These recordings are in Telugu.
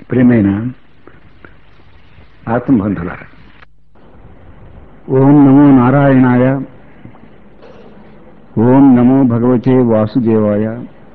ప్రియమైన ఆత్మబంధులారా ఓం నమో నారాయణాయ ఓం నమో భగవతే వాసుదేవాయ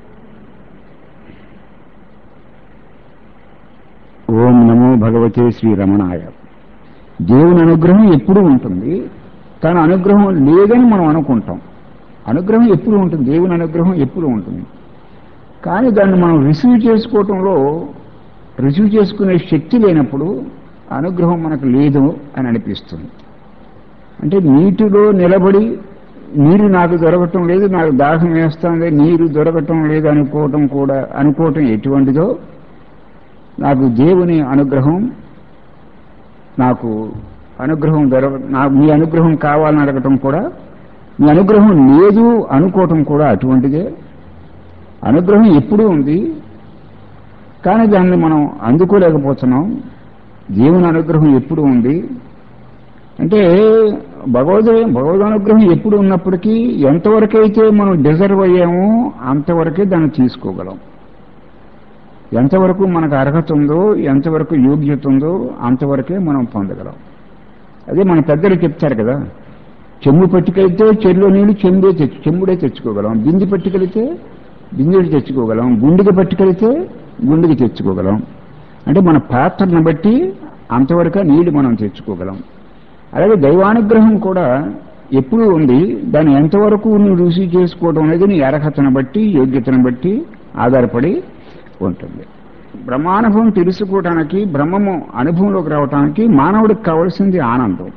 ఓం నమో భగవతే శ్రీరమణాయ దేవుని అనుగ్రహం ఎప్పుడు ఉంటుంది కానీ అనుగ్రహం లేదని మనం అనుకుంటాం అనుగ్రహం ఎప్పుడు ఉంటుంది దేవుని అనుగ్రహం ఎప్పుడు ఉంటుంది కానీ దాన్ని మనం రిసీవ్ చేసుకోవటంలో రిసీవ్ చేసుకునే శక్తి లేనప్పుడు అనుగ్రహం మనకు లేదు అని అనిపిస్తుంది అంటే నీటిలో నిలబడి నీరు నాకు దొరకటం లేదు నాకు దాహం వేస్తుంది నీరు దొరకటం లేదు అనుకోవటం కూడా అనుకోవటం ఎటువంటిదో నాకు దేవుని అనుగ్రహం నాకు అనుగ్రహం దొరక నాకు మీ అనుగ్రహం కావాలని అడగటం కూడా మీ అనుగ్రహం లేదు అనుకోవటం కూడా అటువంటిదే అనుగ్రహం ఎప్పుడూ ఉంది కానీ దాన్ని మనం అందుకోలేకపోతున్నాం దేవుని అనుగ్రహం ఎప్పుడు ఉంది అంటే భగవద్ భగవద్ అనుగ్రహం ఎప్పుడు ఉన్నప్పటికీ ఎంతవరకైతే మనం డిజర్వ్ అయ్యామో అంతవరకే దాన్ని తీసుకోగలం ఎంతవరకు మనకు అర్హత ఉందో ఎంతవరకు యోగ్యత ఉందో అంతవరకే మనం పొందగలం అదే మన పెద్దలు చెప్తారు కదా చెంబు పట్టుకెళ్తే చెరులో నీళ్ళు చెంబే తెచ్చు చెంబుడే తెచ్చుకోగలం బింది పట్టుకెళ్తే బిందెడు తెచ్చుకోగలం గుండెకి పట్టుకెళ్తే గుండెకి తెచ్చుకోగలం అంటే మన పాత్రను బట్టి అంతవరకు నీళ్లు మనం తెచ్చుకోగలం అలాగే దైవానుగ్రహం కూడా ఎప్పుడు ఉంది దాన్ని ఎంతవరకు నువ్వు రుచి చేసుకోవడం అనేది నీ అర్హతను బట్టి యోగ్యతను బట్టి ఆధారపడి ఉంటుంది బ్రహ్మానుభవం తెలుసుకోవటానికి బ్రహ్మము అనుభవంలోకి రావటానికి మానవుడికి కావలసింది ఆనందం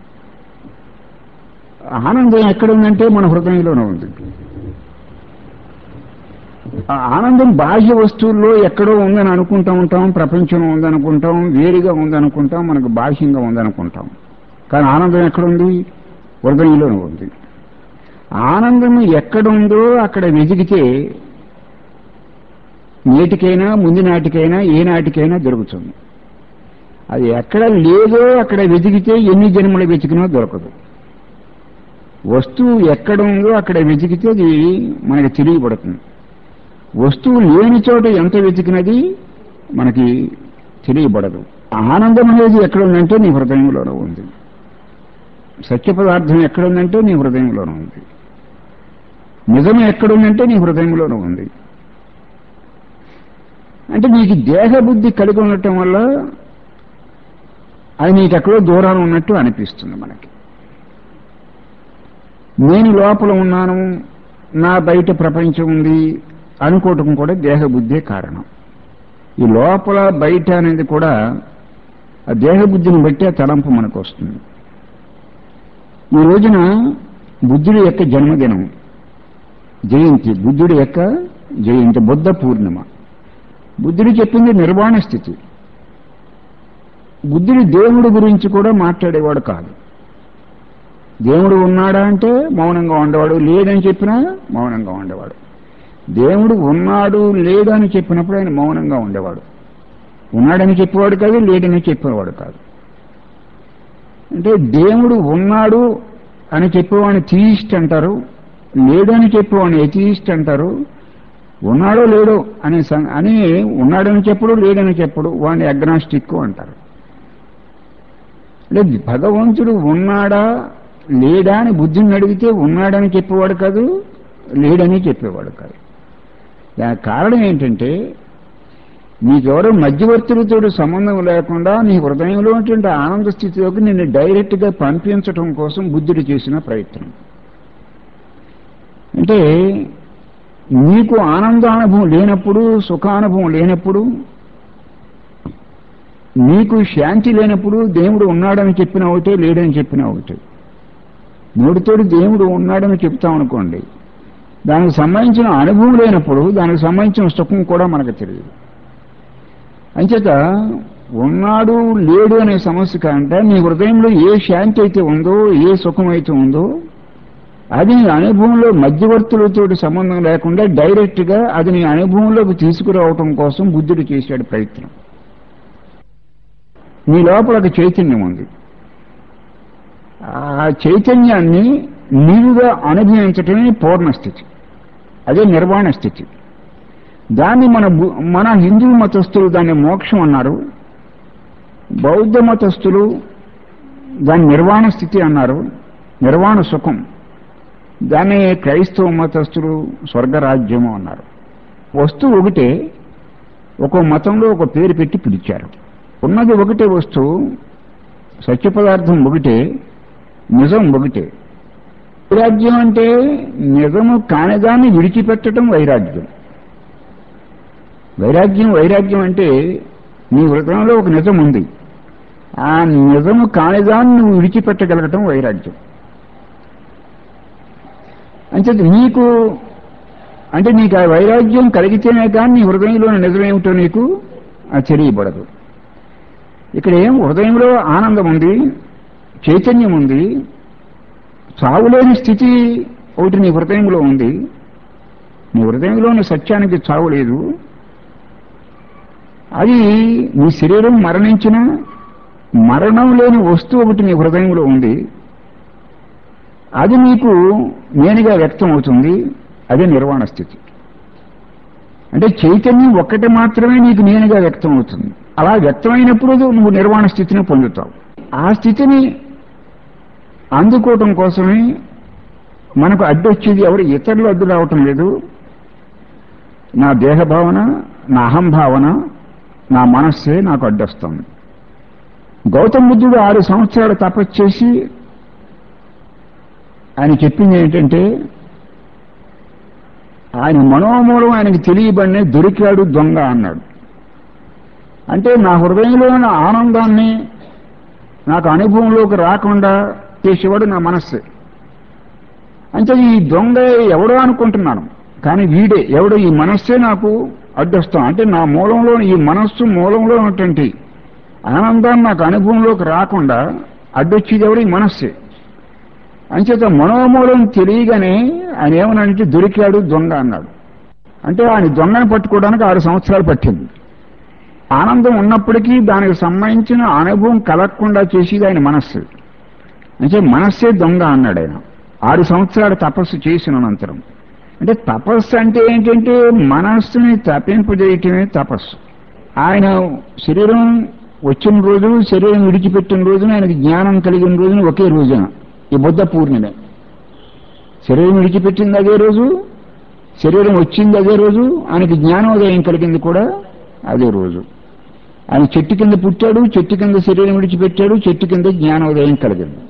ఆనందం ఎక్కడుందంటే మన హృదయంలోనే ఉంది ఆ ఆనందం బాహ్య వస్తువుల్లో ఎక్కడో ఉందని అనుకుంటూ ఉంటాం ప్రపంచంలో ఉందనుకుంటాం వేరుగా ఉందనుకుంటాం మనకు బాహ్యంగా ఉందనుకుంటాం కానీ ఆనందం ఎక్కడుంది హృదయంలోనే ఉంది ఆనందం ఎక్కడుందో అక్కడ వెతికితే నేటికైనా ముందు నాటికైనా ఏ నాటికైనా దొరుకుతుంది అది ఎక్కడ లేదో అక్కడ వెతికితే ఎన్ని జన్మలు వెతికినా దొరకదు వస్తువు ఎక్కడుందో అక్కడ వెతికితే అది మనకి తెలియబడుతుంది వస్తువు లేని చోట ఎంత వెతికినది మనకి తెలియబడదు ఆనందం అనేది ఎక్కడుందంటే నీ హృదయంలోనే ఉంది సత్య పదార్థం ఎక్కడుందంటే నీ హృదయంలోనే ఉంది నిజం ఎక్కడుందంటే నీ హృదయంలోనే ఉంది అంటే నీకు దేహబుద్ధి కలిగి ఉండటం వల్ల అది నీకు ఎక్కడో దూరాలు ఉన్నట్టు అనిపిస్తుంది మనకి నేను లోపల ఉన్నాను నా బయట ప్రపంచం ఉంది అనుకోవటం కూడా దేహబుద్ధే కారణం ఈ లోపల బయట అనేది కూడా ఆ దేహబుద్ధిని బట్టి ఆ తలంపు మనకు వస్తుంది ఈ రోజున బుద్ధుడి యొక్క జన్మదినం జయంతి బుద్ధుడి యొక్క జయంతి బుద్ధ పూర్ణిమ బుద్ధుడు చెప్పింది నిర్వాణ స్థితి బుద్ధుడు దేవుడి గురించి కూడా మాట్లాడేవాడు కాదు దేవుడు ఉన్నాడా అంటే మౌనంగా ఉండేవాడు లేదని చెప్పినా మౌనంగా ఉండేవాడు దేవుడు ఉన్నాడు లేడు అని చెప్పినప్పుడు ఆయన మౌనంగా ఉండేవాడు ఉన్నాడని చెప్పేవాడు కాదు లేడని చెప్పేవాడు కాదు అంటే దేవుడు ఉన్నాడు అని చెప్పేవాడిని థీయిస్ట్ అంటారు లేడు అని చెప్పేవాడిని ఎథీయిస్ట్ అంటారు ఉన్నాడో లేడో అనే అని ఉన్నాడని చెప్పడు లేడని చెప్పడు వాడిని అగ్నాస్టిక్ అంటారు అంటే భగవంతుడు ఉన్నాడా లేడా అని బుద్ధిని అడిగితే ఉన్నాడని చెప్పేవాడు కాదు లేడని చెప్పేవాడు కాదు దానికి కారణం ఏంటంటే నీకెవరో మధ్యవర్తులతో సంబంధం లేకుండా నీ హృదయంలో ఉన్నటువంటి ఆనంద స్థితిలోకి నిన్ను డైరెక్ట్గా పంపించటం కోసం బుద్ధుడు చేసిన ప్రయత్నం అంటే నీకు ఆనందానుభవం లేనప్పుడు సుఖానుభవం లేనప్పుడు నీకు శాంతి లేనప్పుడు దేవుడు ఉన్నాడని చెప్పిన ఒకటే లేడని చెప్పిన ఒకటే నోటితోటి దేవుడు ఉన్నాడని చెప్తాం అనుకోండి దానికి సంబంధించిన అనుభవం లేనప్పుడు దానికి సంబంధించిన సుఖం కూడా మనకు తెలియదు అంచేత ఉన్నాడు లేడు అనే సమస్య కంటే నీ హృదయంలో ఏ శాంతి అయితే ఉందో ఏ సుఖం అయితే ఉందో అది నీ అనుభవంలో మధ్యవర్తులతో సంబంధం లేకుండా డైరెక్ట్ గా అది నీ అనుభవంలోకి తీసుకురావటం కోసం బుద్ధుడు చేశాడు ప్రయత్నం నీ లోపల ఒక చైతన్యం ఉంది ఆ చైతన్యాన్ని నీరుగా అనుభవించటమే పూర్ణ స్థితి అదే నిర్వాణ స్థితి దాన్ని మన బు- మన హిందూ మతస్థులు దాన్ని మోక్షం అన్నారు బౌద్ధ మతస్థులు దాన్ని నిర్వాణ స్థితి అన్నారు నిర్వాణ సుఖం దాన్ని క్రైస్తవ మతస్థులు స్వర్గరాజ్యము అన్నారు వస్తువు ఒకటే ఒక మతంలో ఒక పేరు పెట్టి పిలిచారు ఉన్నది ఒకటే వస్తువు సత్య పదార్థం ఒకటే నిజం ఒకటే వైరాగ్యం అంటే నిజము కానిదాన్ని విడిచిపెట్టడం వైరాగ్యం వైరాగ్యం వైరాగ్యం అంటే నీ హృదయంలో ఒక నిజం ఉంది ఆ నిజము కానిదాన్ని నువ్వు విడిచిపెట్టగలగటం వైరాగ్యం అంటే నీకు అంటే నీకు ఆ వైరాగ్యం కలిగితేనే కానీ నీ హృదయంలోని నిజమేమిటో నీకు అది తెలియబడదు ఇక్కడ ఏం హృదయంలో ఆనందం ఉంది చైతన్యం ఉంది చావులేని స్థితి ఒకటి నీ హృదయంలో ఉంది నీ హృదయంలోని సత్యానికి చావు లేదు అది నీ శరీరం మరణించిన మరణం లేని వస్తువు ఒకటి నీ హృదయంలో ఉంది అది నీకు నేనుగా వ్యక్తం అవుతుంది అదే నిర్వాణ స్థితి అంటే చైతన్యం ఒక్కటి మాత్రమే నీకు నేనుగా వ్యక్తం అవుతుంది అలా వ్యక్తమైనప్పుడు నువ్వు నిర్వాణ స్థితిని పొందుతావు ఆ స్థితిని అందుకోవటం కోసమే మనకు అడ్డొచ్చేది ఎవరు ఇతరులు అడ్డు రావటం లేదు నా దేహభావన నా అహంభావన నా మనస్సే నాకు అడ్డొస్తుంది గౌతమ బుద్ధుడు ఆరు సంవత్సరాలు తపస్సు చేసి ఆయన చెప్పింది ఏంటంటే ఆయన మనోమూలం ఆయనకి తెలియబడినే దొరికాడు దొంగ అన్నాడు అంటే నా హృదయంలో ఉన్న ఆనందాన్ని నాకు అనుభవంలోకి రాకుండా చేసేవాడు నా మనస్సే అంటే ఈ దొంగ ఎవడో అనుకుంటున్నాను కానీ వీడే ఎవడో ఈ మనస్సే నాకు అడ్డొస్తాం అంటే నా మూలంలో ఈ మనస్సు మూలంలో ఉన్నటువంటి ఆనందాన్ని నాకు అనుభవంలోకి రాకుండా అడ్డొచ్చేది ఎవడు ఈ మనస్సే అంచేత మనోమూలం తెలియగానే ఆయన ఏమనంటే దొరికాడు దొంగ అన్నాడు అంటే ఆయన దొంగని పట్టుకోవడానికి ఆరు సంవత్సరాలు పట్టింది ఆనందం ఉన్నప్పటికీ దానికి సంబంధించిన అనుభవం కలగకుండా చేసేది ఆయన మనస్సు అంటే మనస్సే దొంగ అన్నాడు ఆయన ఆరు సంవత్సరాలు తపస్సు చేసిన అనంతరం అంటే తపస్సు అంటే ఏంటంటే మనస్సుని తప్పింపజేయటమే తపస్సు ఆయన శరీరం వచ్చిన రోజు శరీరం విడిచిపెట్టిన రోజున ఆయనకి జ్ఞానం కలిగిన రోజున ఒకే రోజున ఈ బుద్ధ పూర్ణిమే శరీరం విడిచిపెట్టింది అదే రోజు శరీరం వచ్చింది అదే రోజు ఆయనకి జ్ఞానోదయం కలిగింది కూడా అదే రోజు ఆయన చెట్టు కింద పుట్టాడు చెట్టు కింద శరీరం విడిచిపెట్టాడు చెట్టు కింద జ్ఞానోదయం కలిగింది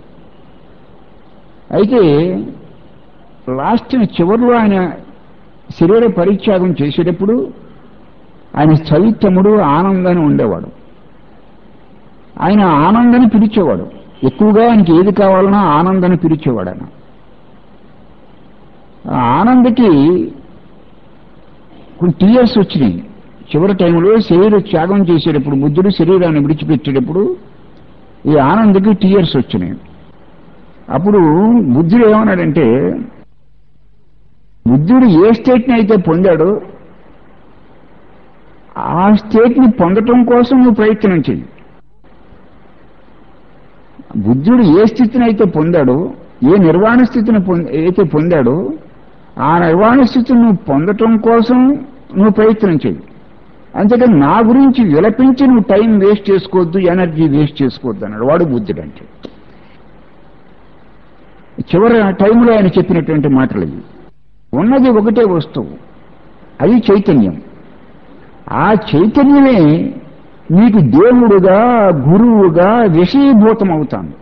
అయితే లాస్ట్ చివరిలో ఆయన శరీర పరిత్యాగం చేసేటప్పుడు ఆయన చైతముడు ఆనందాన్ని ఉండేవాడు ఆయన ఆనందాన్ని పిలిచేవాడు ఎక్కువగా ఆయనకి ఏది కావాలన్నా ఆనందాన్ని పిలిచేవాడు ఆయన ఆ ఆనందకి కొన్ని టీయర్స్ వచ్చినాయి చివరి టైంలో శరీర త్యాగం చేసేటప్పుడు బుద్ధుడు శరీరాన్ని విడిచిపెట్టేటప్పుడు ఈ ఆనందకి టీయర్స్ వచ్చినాయి అప్పుడు బుద్ధుడు ఏమన్నాడంటే బుద్ధుడు ఏ స్టేట్ని అయితే పొందాడో ఆ స్టేట్ని పొందటం కోసం నువ్వు ప్రయత్నం చెయ్యి బుద్ధుడు ఏ స్థితిని అయితే పొందాడో ఏ నిర్వాణ స్థితిని పొంద- అయితే పొందాడో ఆ నిర్వాణ స్థితిని నువ్వు పొందటం కోసం నువ్వు ప్రయత్నం చెయ్యి అంతేకాని నా గురించి విలపించి నువ్వు టైం వేస్ట్ చేసుకోవద్దు ఎనర్జీ వేస్ట్ చేసుకోవద్దు అన్నాడు వాడు బుద్ధుడు అంటే చివరి టైంలో ఆయన చెప్పినటువంటి మాటలు ఇవి ఉన్నది ఒకటే వస్తువు అది చైతన్యం ఆ చైతన్యమే నీకు దేవుడుగా గురువుగా విషయీభూతం అవుతాను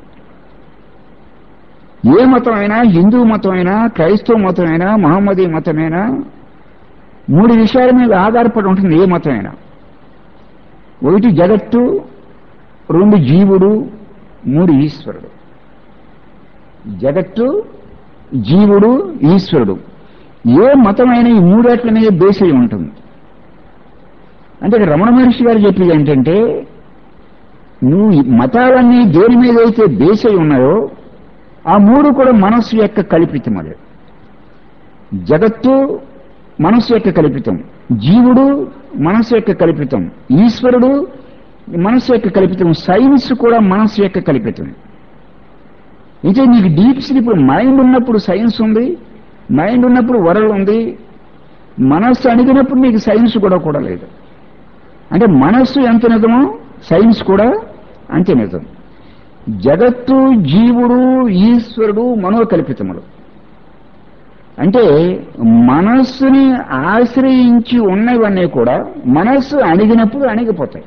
ఏ మతమైనా హిందూ మతమైనా క్రైస్తవ మతమైనా మహమ్మదీ మతమైనా మూడు విషయాల మీద ఆధారపడి ఉంటుంది ఏ మతమైనా ఒకటి జగత్తు రెండు జీవుడు మూడు ఈశ్వరుడు జగత్తు జీవుడు ఈశ్వరుడు ఏ మతమైన ఈ మూడేట్ల మీద బేస్ అయి ఉంటుంది అంటే ఇక్కడ రమణ మహర్షి గారు చెప్పేది ఏంటంటే నువ్వు ఈ మతాలన్నీ దేని మీద అయితే బేస్ అయి ఉన్నాయో ఆ మూడు కూడా మనస్సు యొక్క కల్పితం అదే జగత్తు మనస్సు యొక్క కల్పితం జీవుడు మనస్సు యొక్క కల్పితం ఈశ్వరుడు మనస్సు యొక్క కల్పితం సైన్స్ కూడా మనస్సు యొక్క కల్పితం అయితే నీకు డీప్ స్లీప్ మైండ్ ఉన్నప్పుడు సైన్స్ ఉంది మైండ్ ఉన్నప్పుడు వరల్డ్ ఉంది మనస్సు అణిగినప్పుడు నీకు సైన్స్ కూడా కూడా లేదు అంటే మనస్సు ఎంత నిజమో సైన్స్ కూడా అంతే నిజం జగత్తు జీవుడు ఈశ్వరుడు మనోకల్పితములు అంటే మనస్సుని ఆశ్రయించి ఉన్నవన్నీ కూడా మనస్సు అణిగినప్పుడు అణిగిపోతాయి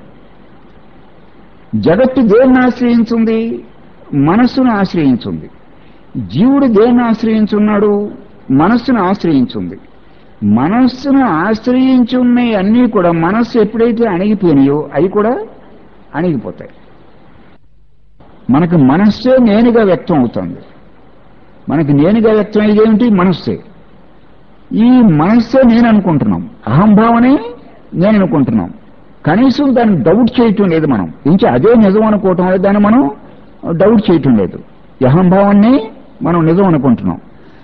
జగత్తు దేన్ని ఆశ్రయించుంది మనస్సును ఆశ్రయించుంది జీవుడు దేన్ని ఆశ్రయించున్నాడు మనస్సును ఆశ్రయించుంది మనస్సును ఆశ్రయించి ఉన్నాయి అన్నీ కూడా మనస్సు ఎప్పుడైతే అణిగిపోయినాయో అవి కూడా అణిగిపోతాయి మనకు మనస్సే నేనుగా వ్యక్తం అవుతుంది మనకి నేనుగా వ్యక్తం అయ్యేదేమిటి మనస్సే ఈ మనస్సే నేను అనుకుంటున్నాం అహంభావనే నేను అనుకుంటున్నాం కనీసం దాన్ని డౌట్ చేయటం లేదు మనం ఇంకా అదే నిజం అనుకోవటం లేదు దాన్ని మనం డౌట్ చేయటం లేదు ఈ అహంభావాన్ని మనం నిజం అనుకుంటున్నాం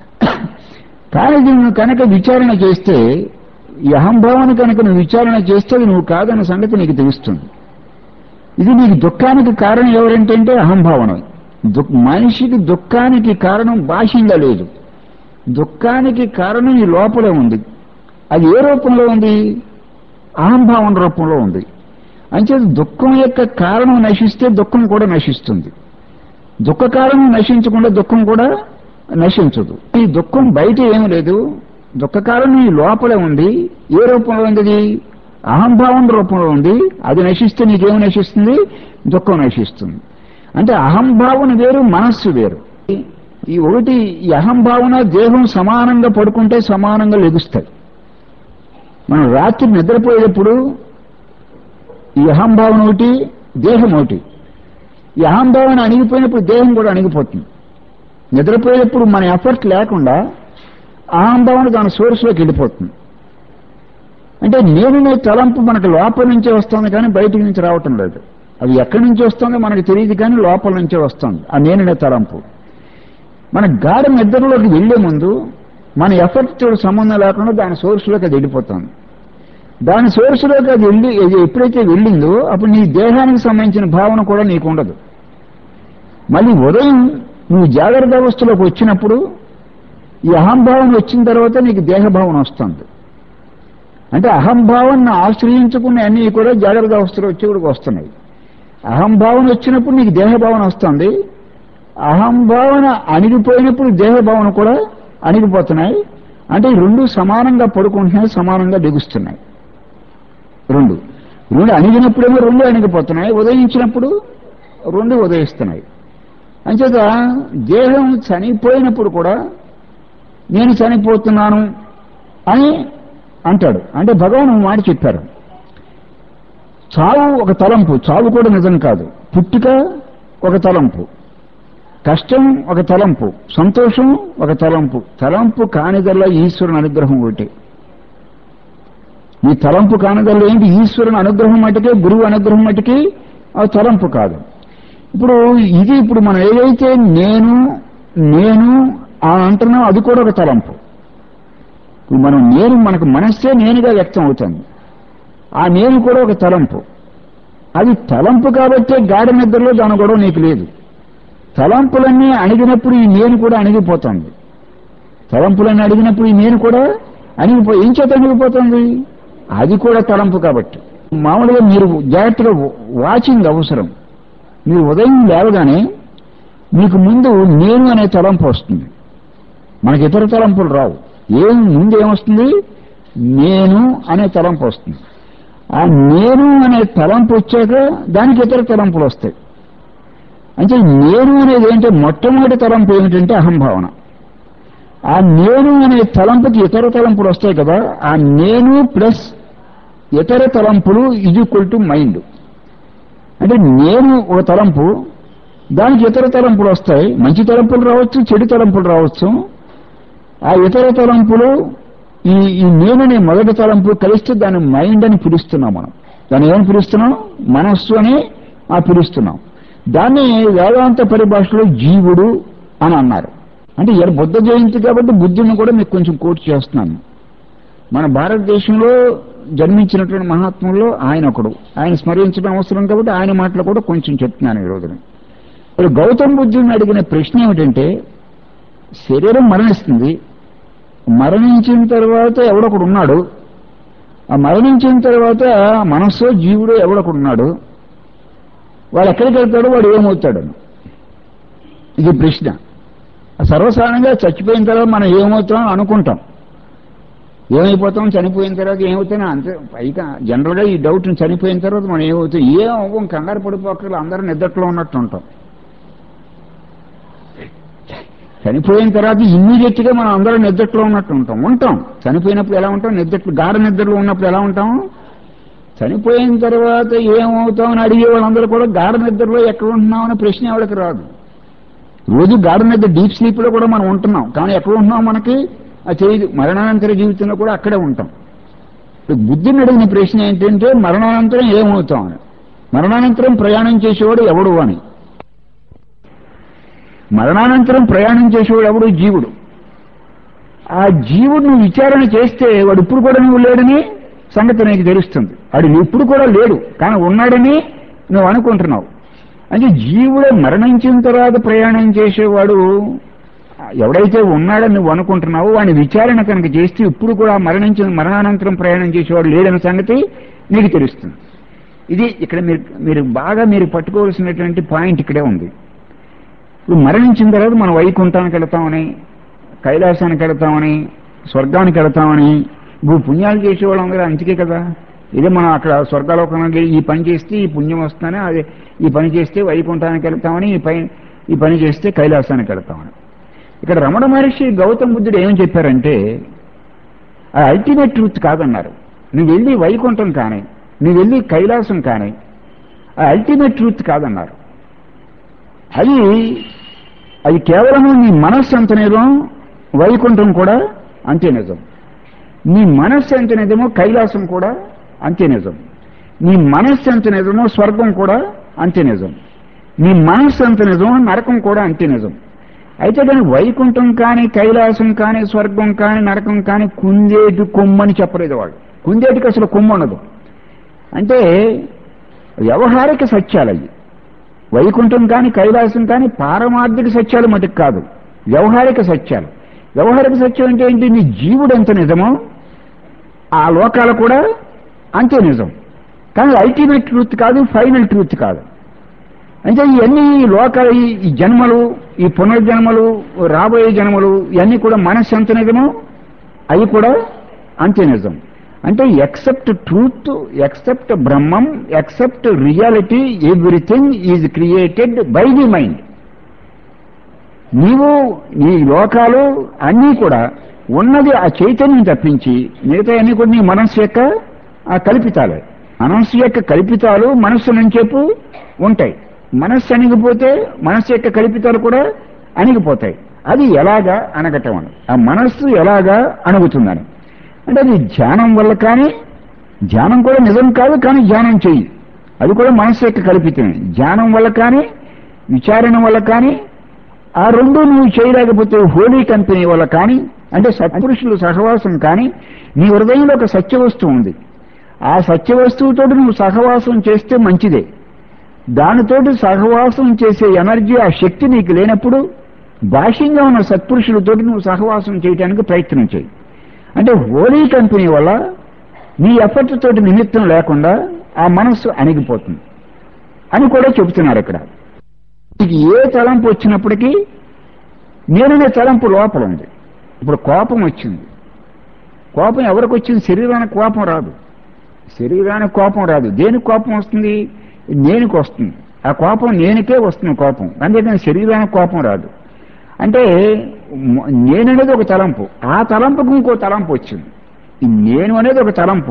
కానీ దీన్ని కనుక విచారణ చేస్తే ఈ అహంభావాన్ని కనుక నువ్వు విచారణ చేస్తే అది నువ్వు కాదన్న సంగతి నీకు తెలుస్తుంది ఇది నీకు దుఃఖానికి కారణం ఎవరంటే అహంభావన దుః మనిషికి దుఃఖానికి కారణం బాహ్యంగా లేదు దుఃఖానికి కారణం ఈ లోపలే ఉంది అది ఏ రూపంలో ఉంది అహంభావన రూపంలో ఉంది అంచేత దుఃఖం యొక్క కారణం నశిస్తే దుఃఖం కూడా నశిస్తుంది దుఃఖ కారణం నశించకుండా దుఃఖం కూడా నశించదు ఈ దుఃఖం బయట ఏమీ లేదు దుఃఖ కారణం ఈ లోపలే ఉంది ఏ రూపంలో ఉంది అది అహంభావం రూపంలో ఉంది అది నశిస్తే నీకేమి నశిస్తుంది దుఃఖం నశిస్తుంది అంటే అహంభావన వేరు మనస్సు వేరు ఈ ఒకటి ఈ అహంభావన దేహం సమానంగా పడుకుంటే సమానంగా లెగుస్తాయి మనం రాత్రి నిద్రపోయేటప్పుడు ఈ అహంభావన ఒకటి దేహం ఒకటి ఈ అహంభావన అణిగిపోయినప్పుడు దేహం కూడా అణిగిపోతుంది నిద్రపోయేటప్పుడు మన ఎఫర్ట్ లేకుండా అహంభావన దాని సోర్స్లోకి వెళ్ళిపోతుంది అంటే నేను తలంపు మనకు లోపల నుంచే వస్తుంది కానీ బయట నుంచి రావటం లేదు అది ఎక్కడి నుంచి వస్తుందో మనకు తెలియదు కానీ లోపల నుంచే వస్తుంది ఆ నేనునే తలంపు మన గాఢ నిద్రలోకి వెళ్లే ముందు మన ఎఫర్ట్ సంబంధం లేకుండా దాని సోర్స్లోకి అది వెళ్ళిపోతుంది దాని సోర్స్లోకి అది వెళ్ళి అది ఎప్పుడైతే వెళ్ళిందో అప్పుడు నీ దేహానికి సంబంధించిన భావన కూడా నీకు ఉండదు మళ్ళీ ఉదయం నువ్వు జాగ్రత్త అవస్థలోకి వచ్చినప్పుడు ఈ అహంభావన వచ్చిన తర్వాత నీకు దేహభావన వస్తుంది అంటే అహంభావాన్ని ఆశ్రయించుకునే అన్నీ కూడా జాగ్రత్త అవస్థలో వచ్చి కూడా వస్తున్నాయి అహంభావన వచ్చినప్పుడు నీకు దేహభావన వస్తుంది అహంభావన అణిగిపోయినప్పుడు దేహభావన కూడా అణిగిపోతున్నాయి అంటే ఈ రెండు సమానంగా పడుకుంటున్నాయి సమానంగా దిగుస్తున్నాయి రెండు రెండు అణిగినప్పుడేమో రెండు అణిగిపోతున్నాయి ఉదయించినప్పుడు రెండు ఉదయిస్తున్నాయి అంచేత దేహం చనిపోయినప్పుడు కూడా నేను చనిపోతున్నాను అని అంటాడు అంటే భగవాన్ ఒక మాట చెప్పారు చావు ఒక తలంపు చావు కూడా నిజం కాదు పుట్టుక ఒక తలంపు కష్టం ఒక తలంపు సంతోషం ఒక తలంపు తలంపు కానిదల్లా ఈశ్వరుని అనుగ్రహం ఒకటి ఈ తలంపు కానిదల్లా ఏంటి ఈశ్వరుని అనుగ్రహం మటుకే గురువు అనుగ్రహం మటుకి ఆ తలంపు కాదు ఇప్పుడు ఇది ఇప్పుడు మనం ఏదైతే నేను నేను అని అంటున్నాం అది కూడా ఒక తలంపు ఇప్పుడు మనం నేను మనకు మనస్సే నేనుగా వ్యక్తం అవుతుంది ఆ నేను కూడా ఒక తలంపు అది తలంపు కాబట్టే గాఢ నిద్రలో దాని గొడవ నీకు లేదు తలంపులన్నీ అణిగినప్పుడు ఈ నేను కూడా అణిగిపోతుంది తలంపులన్నీ అడిగినప్పుడు ఈ నేను కూడా అణిగిపో ఏం చేత అణిగిపోతుంది అది కూడా తలంపు కాబట్టి మామూలుగా మీరు జాగ్రత్తగా వాచింగ్ అవసరం మీరు ఉదయం లేవగానే మీకు ముందు నేను అనే తలంపు వస్తుంది మనకి ఇతర తలంపులు రావు ఏం ముందు ఏమొస్తుంది నేను అనే తలంపు వస్తుంది ఆ నేను అనే తలంపు వచ్చాక దానికి ఇతర తలంపులు వస్తాయి అంటే నేను అనేది ఏంటంటే మొట్టమొదటి తలంపు ఏమిటంటే అహంభావన ఆ నేను అనే తలంపుకి ఇతర తలంపులు వస్తాయి కదా ఆ నేను ప్లస్ ఇతర తలంపులు ఇది ఈక్వల్ టు మైండ్ అంటే నేను ఒక తలంపు దానికి ఇతర తలంపులు వస్తాయి మంచి తలంపులు రావచ్చు చెడు తలంపులు రావచ్చు ఆ ఇతర తలంపులు ఈ ఈ నేననే మొదటి తలంపు కలిస్తే దాన్ని మైండ్ అని పిలుస్తున్నాం మనం దాన్ని ఏమని పిలుస్తున్నాం మనస్సు అని ఆ పిలుస్తున్నాం దాన్ని వేదాంత పరిభాషలో జీవుడు అని అన్నారు అంటే ఇలా బుద్ధ జయంతి కాబట్టి బుద్ధుని కూడా మీకు కొంచెం కోట్ చేస్తున్నాను మన భారతదేశంలో జన్మించినటువంటి మహాత్ముల్లో ఆయన ఒకడు ఆయన స్మరించడం అవసరం కాబట్టి ఆయన మాటలు కూడా కొంచెం చెప్తున్నాను ఈ రోజున ఇప్పుడు గౌతమ్ బుద్ధుని అడిగిన ప్రశ్న ఏమిటంటే శరీరం మరణిస్తుంది మరణించిన తర్వాత ఎవడొకడు ఉన్నాడు ఆ మరణించిన తర్వాత మనస్సు జీవుడు ఎవడొకడు ఉన్నాడు వాడు ఎక్కడికి వెళ్తాడు వాడు ఏమవుతాడు ఇది ప్రశ్న సర్వసాధారణంగా చచ్చిపోయిన తర్వాత మనం ఏమవుతాం అనుకుంటాం ఏమైపోతాం చనిపోయిన తర్వాత ఏమవుతాం అంతే పైగా జనరల్గా ఈ డౌట్ చనిపోయిన తర్వాత మనం ఏమవుతాం ఏం అవ్వం కంగారు పడిపోకలు అందరూ నిద్రలో ఉన్నట్టు ఉంటాం చనిపోయిన తర్వాత ఇమ్మీడియట్ గా మనం అందరం నిద్రలో ఉన్నట్టు ఉంటాం ఉంటాం చనిపోయినప్పుడు ఎలా ఉంటాం నిద్ర గాఢ నిద్రలో ఉన్నప్పుడు ఎలా ఉంటాం చనిపోయిన తర్వాత ఏమవుతాం అని అడిగే వాళ్ళందరూ కూడా గాఢ నిద్రలో ఎక్కడ ఉంటున్నాం అనే ప్రశ్న ఎవరికి రాదు రోజు గాఢ నిద్ర డీప్ స్లీప్ లో కూడా మనం ఉంటున్నాం కానీ ఎక్కడ ఉంటున్నాం మనకి అది తెలియదు మరణానంతర జీవితంలో కూడా అక్కడే ఉంటాం ఇప్పుడు బుద్ధిని అడిగిన ప్రశ్న ఏంటంటే మరణానంతరం ఏమవుతాం అని మరణానంతరం ప్రయాణం చేసేవాడు ఎవడు అని మరణానంతరం ప్రయాణం చేసేవాడు ఎవడు జీవుడు ఆ జీవుడిని విచారణ చేస్తే వాడు ఇప్పుడు కూడా నువ్వు లేడని సంగతి నీకు తెలుస్తుంది వాడు నువ్వు ఇప్పుడు కూడా లేడు కానీ ఉన్నాడని నువ్వు అనుకుంటున్నావు అంటే జీవుడు మరణించిన తర్వాత ప్రయాణం చేసేవాడు ఎవడైతే ఉన్నాడని నువ్వు అనుకుంటున్నావో వాడిని విచారణ కనుక చేస్తే ఇప్పుడు కూడా మరణించిన మరణానంతరం ప్రయాణం చేసేవాడు లేడన్న సంగతి నీకు తెలుస్తుంది ఇది ఇక్కడ మీరు మీరు బాగా మీరు పట్టుకోవాల్సినటువంటి పాయింట్ ఇక్కడే ఉంది ఇప్పుడు మరణించిన తర్వాత మనం వైకుంఠానికి వెళతామని కైలాసానికి వెళతామని స్వర్గానికి వెళతామని ఇప్పుడు పుణ్యాలు చేసేవాళ్ళం కదా అంతకే కదా ఇదే మనం అక్కడ స్వర్గాలోకానికి ఈ పని చేస్తే ఈ పుణ్యం వస్తానే అదే ఈ పని చేస్తే వైకుంఠానికి వెళ్తామని ఈ పని ఈ పని చేస్తే కైలాసానికి వెళ్తామని ఇక్కడ రమణ మహర్షి గౌతమ్ బుద్ధుడు ఏమని చెప్పారంటే ఆ అల్టిమేట్ ట్రూత్ కాదన్నారు నువ్వు వెళ్ళి వైకుంఠం కానీ నువ్వు వెళ్ళి కైలాసం కానీ ఆ అల్టిమేట్ ట్రూత్ కాదన్నారు అది అది కేవలము నీ మనస్సు అంత నిజం వైకుంఠం కూడా అంతే నిజం నీ మనస్సు ఎంత నిజమో కైలాసం కూడా అంతే నిజం నీ మనస్సు ఎంత నిజమో స్వర్గం కూడా అంతే నిజం నీ మనస్సు ఎంత నిజమో నరకం కూడా అంతే నిజం అయితే దాని వైకుంఠం కానీ కైలాసం కానీ స్వర్గం కానీ నరకం కానీ కుందేటి కొమ్మని చెప్పలేదు వాడు కుందేటికి అసలు కొమ్ము ఉండదు అంటే వ్యవహారిక సత్యాలు అవి వైకుంఠం కానీ కైలాసం కానీ పారమార్థిక సత్యాలు మటుకు కాదు వ్యవహారిక సత్యాలు వ్యవహారిక సత్యం అంటే ఏంటి నీ జీవుడు ఎంత నిజమో ఆ లోకాలు కూడా అంతే నిజం కానీ అల్టిమేట్ ట్రూత్ కాదు ఫైనల్ ట్రూత్ కాదు అంటే ఇవన్నీ ఈ లోకాలు ఈ- ఈ జన్మలు ఈ పునర్జన్మలు రాబోయే జన్మలు ఇవన్నీ కూడా మనస్సు ఎంత నిజమో అవి కూడా అంతే నిజం అంటే except truth except Brahmam except reality everything is created by the mind నీవు నీ లోకాలు అన్నీ కూడా ఉన్నది ఆ చైతన్యం తప్పించి మిగతా అన్ని కూడా నీ మనస్సు యొక్క ఆ కల్పితాలే మనస్సు యొక్క కల్పితాలు మనస్సు నుంచేపు ఉంటాయి మనస్సు అణిగిపోతే మనస్సు యొక్క కల్పితాలు కూడా అణిగిపోతాయి అది ఎలాగా అనగటం అని ఆ మనస్సు ఎలాగా అణుగుతుందని అంటే అది ధ్యానం వల్ల కానీ ధ్యానం కూడా నిజం కాదు కానీ ధ్యానం చెయ్యి అది కూడా మనస్సు యొక్క కల్పితమే ధ్యానం వల్ల కానీ విచారణ వల్ల కానీ ఆ రెండు నువ్వు చేయలేకపోతే హోలీ కంపెనీ వల్ల కానీ అంటే సత్పురుషులు సహవాసం కానీ నీ హృదయంలో ఒక సత్య వస్తువు ఉంది ఆ సత్య వస్తువుతో నువ్వు సహవాసం చేస్తే మంచిదే దానితోటి సహవాసం చేసే ఎనర్జీ ఆ శక్తి నీకు లేనప్పుడు బాహ్యంగా ఉన్న సత్పురుషులతోటి నువ్వు సహవాసం చేయడానికి ప్రయత్నం చేయి అంటే హోలీ కంపెనీ వల్ల నీ ఎఫర్ట్ తోటి నిమిత్తం లేకుండా ఆ మనస్సు అణిగిపోతుంది అని కూడా చెబుతున్నారు ఇక్కడ నీకు ఏ తలంపు వచ్చినప్పటికీ నేననే తలంపు లోపల ఉంది ఇప్పుడు కోపం వచ్చింది కోపం ఎవరికి వచ్చింది శరీరానికి కోపం రాదు శరీరానికి కోపం రాదు దేనికి కోపం వస్తుంది నేనుకి వస్తుంది ఆ కోపం నేనుకే వస్తుంది కోపం అంతేకాని శరీరానికి కోపం రాదు అంటే మ- నేననేది ఒక తలంపు ఆ తలంపుకు ఇంకో తలంపు వచ్చింది ఈ నేను అనేది ఒక తలంపు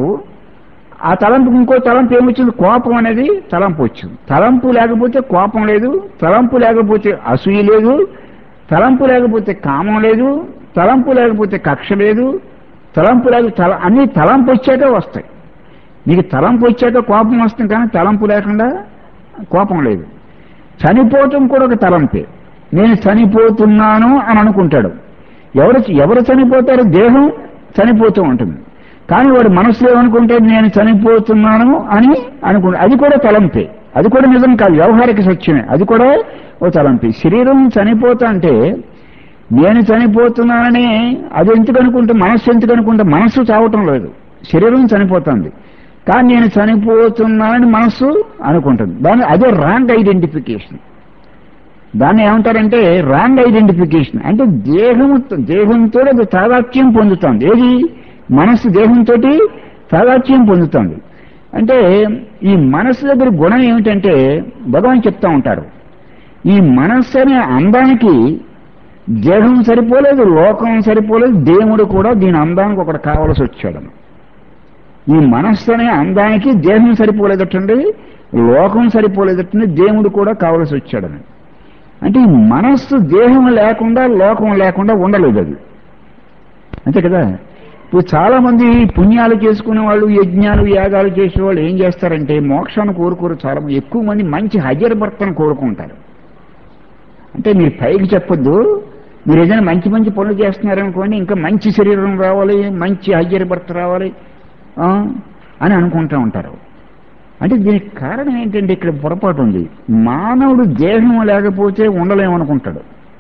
ఆ తలంపుకి ఇంకో తలంపు ఏమొచ్చింది కోపం అనేది తలంపు వచ్చింది తలంపు లేకపోతే కోపం లేదు తలంపు లేకపోతే అసూయ లేదు తలంపు లేకపోతే కామం లేదు తలంపు లేకపోతే కక్ష లేదు తలంపు లేక తల అన్ని తలంపు వచ్చాక వస్తాయి నీకు తలంపు వచ్చాక కోపం వస్తుంది కానీ తలంపు లేకుండా కోపం లేదు చనిపోవటం కూడా ఒక తలంపే నేను చనిపోతున్నాను అని అనుకుంటాడు ఎవరు ఎవరు చనిపోతారు దేహం చనిపోతూ ఉంటుంది కానీ వాడు మనసులో ఏమనుకుంటే నేను చనిపోతున్నాను అని అనుకుంటా అది కూడా తలంపే అది కూడా నిజం కాదు వ్యవహారిక సత్యమే అది కూడా ఓ తలంపే శరీరం చనిపోతా అంటే నేను చనిపోతున్నానని అది ఎందుకు అనుకుంటే మనస్సు ఎందుకు అనుకుంటే మనస్సు చావటం లేదు శరీరం చనిపోతుంది కానీ నేను చనిపోతున్నానని మనస్సు అనుకుంటుంది దాని అదే రాంగ్ ఐడెంటిఫికేషన్ దాన్ని ఏమంటారంటే రాంగ్ ఐడెంటిఫికేషన్ అంటే దేహం దేహంతో అది తాదాత్యం పొందుతుంది ఏది మనస్సు దేహంతో తాదాత్యం పొందుతుంది అంటే ఈ మనస్సు దగ్గర గుణం ఏమిటంటే భగవాన్ చెప్తా ఉంటారు ఈ మనస్సు అనే అందానికి దేహం సరిపోలేదు లోకం సరిపోలేదు దేవుడు కూడా దీని అందానికి ఒకటి కావలసి వచ్చాడు ఈ మనస్సు అనే అందానికి దేహం సరిపోలేదటండి లోకం సరిపోలేదటండి దేవుడు కూడా కావలసి వచ్చాడని అంటే ఈ మనస్సు దేహం లేకుండా లోకం లేకుండా ఉండలేదు అది అంతే కదా ఇప్పుడు చాలా మంది పుణ్యాలు చేసుకునే వాళ్ళు యజ్ఞాలు యాగాలు చేసే వాళ్ళు ఏం చేస్తారంటే మోక్షాన్ని కోరుకోరు చాలా మంది ఎక్కువ మంది మంచి హజర్ భర్తను కోరుకుంటారు అంటే మీరు పైకి చెప్పొద్దు మీరు ఏదైనా మంచి మంచి పనులు చేస్తున్నారనుకోండి ఇంకా మంచి శరీరం రావాలి మంచి హజర్ భర్త రావాలి ఆ, అని అనుకుంటూ ఉంటారు అంటే దీనికి కారణం ఏంటంటే ఇక్కడ పొరపాటు ఉంది మానవుడు దేహం లేకపోతే ఉండలేమనుకుంటాడు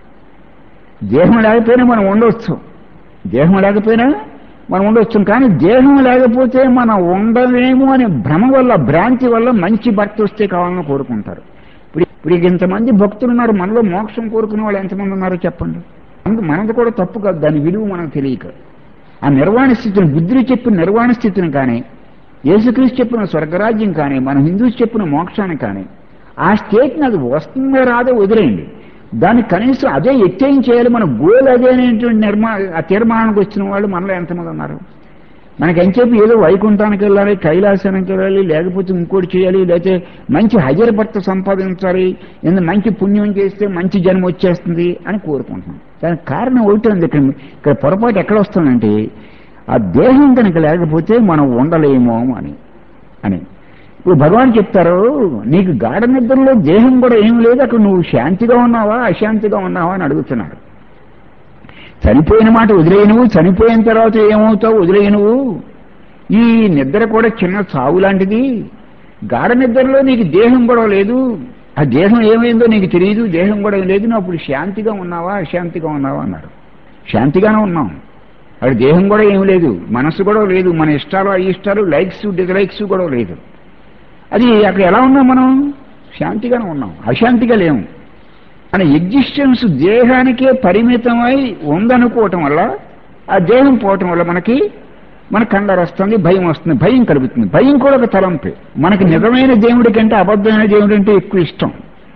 దేహం లేకపోయినా మనం ఉండవచ్చు దేహం లేకపోయినా మనం ఉండవచ్చు కానీ దేహం లేకపోతే మనం ఉండలేము అనే భ్రమ వల్ల భ్రాంతి వల్ల మంచి భర్త వస్తే కావాలని కోరుకుంటారు ఇప్పుడు ఇప్పుడు ఇంతమంది భక్తులు ఉన్నారు మనలో మోక్షం కోరుకునే వాళ్ళు ఎంతమంది ఉన్నారో చెప్పండి అందు మనది కూడా తప్పు కాదు దాని విలువ మనకు తెలియక ఆ నిర్వాణ స్థితిని బుద్ధులు చెప్పిన నిర్వాణ స్థితిని కానీ యేసుక్రీస్తు చెప్పిన స్వర్గరాజ్యం కానీ మన హిందూస్ చెప్పిన మోక్షాన్ని కానీ ఆ స్టేట్ని అది వస్తుందో రాదో వదిలేయండి దాన్ని కనీసం అదే ఎత్తేం చేయాలి మన గోల్ అదే అనేటువంటి నిర్మా ఆ తీర్మానానికి వచ్చిన వాళ్ళు మనలో ఎంతమంది ఉన్నారు మనకి ఎంచేపు ఏదో వైకుంఠానికి వెళ్ళాలి కైలాసానికి వెళ్ళాలి లేకపోతే ఇంకోటి చేయాలి లేకపోతే మంచి హజర భర్త సంపాదించాలి ఎందుకు మంచి పుణ్యం చేస్తే మంచి జన్మ వచ్చేస్తుంది అని కోరుకుంటున్నాం దానికి కారణం ఒకటి ఉంది ఇక్కడ ఇక్కడ పొరపాటు ఎక్కడ వస్తుందంటే ఆ దేహం కనుక లేకపోతే మనం ఉండలేమో అని అని ఇప్పుడు భగవాన్ చెప్తారు నీకు గాఢ నిద్రలో దేహం కూడా ఏం లేదు అక్కడ నువ్వు శాంతిగా ఉన్నావా అశాంతిగా ఉన్నావా అని అడుగుతున్నాడు చనిపోయిన మాట వదిలేయనువు చనిపోయిన తర్వాత ఏమవుతావు వదిలేయనువు ఈ నిద్ర కూడా చిన్న చావు లాంటిది గాఢ నిద్రలో నీకు దేహం కూడా లేదు ఆ దేహం ఏమైందో నీకు తెలియదు దేహం కూడా లేదు నువ్వు అప్పుడు శాంతిగా ఉన్నావా అశాంతిగా ఉన్నావా అన్నారు శాంతిగానే ఉన్నాం అక్కడ దేహం కూడా ఏం లేదు మనస్సు కూడా లేదు మన ఇష్టాలు అయిష్టాలు లైక్స్ డిజలైక్స్ కూడా లేదు అది అక్కడ ఎలా ఉన్నాం మనం శాంతిగానే ఉన్నాం అశాంతిగా లేము మన ఎగ్జిస్టెన్స్ దేహానికే పరిమితమై ఉందనుకోవటం వల్ల ఆ దేహం పోవటం వల్ల మనకి మన కంగారు వస్తుంది భయం వస్తుంది భయం కలుగుతుంది భయం కూడా ఒక తలంపే మనకి నిజమైన దేవుడి కంటే అబద్ధమైన దేవుడి అంటే ఎక్కువ ఇష్టం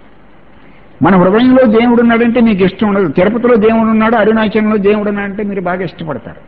మన హృదయంలో దేవుడు ఉన్నాడంటే మీకు ఇష్టం ఉండదు తిరుపతిలో దేవుడు ఉన్నాడు అరుణాచలంలో దేవుడు ఉన్నాడంటే మీరు బాగా ఇష్టపడతారు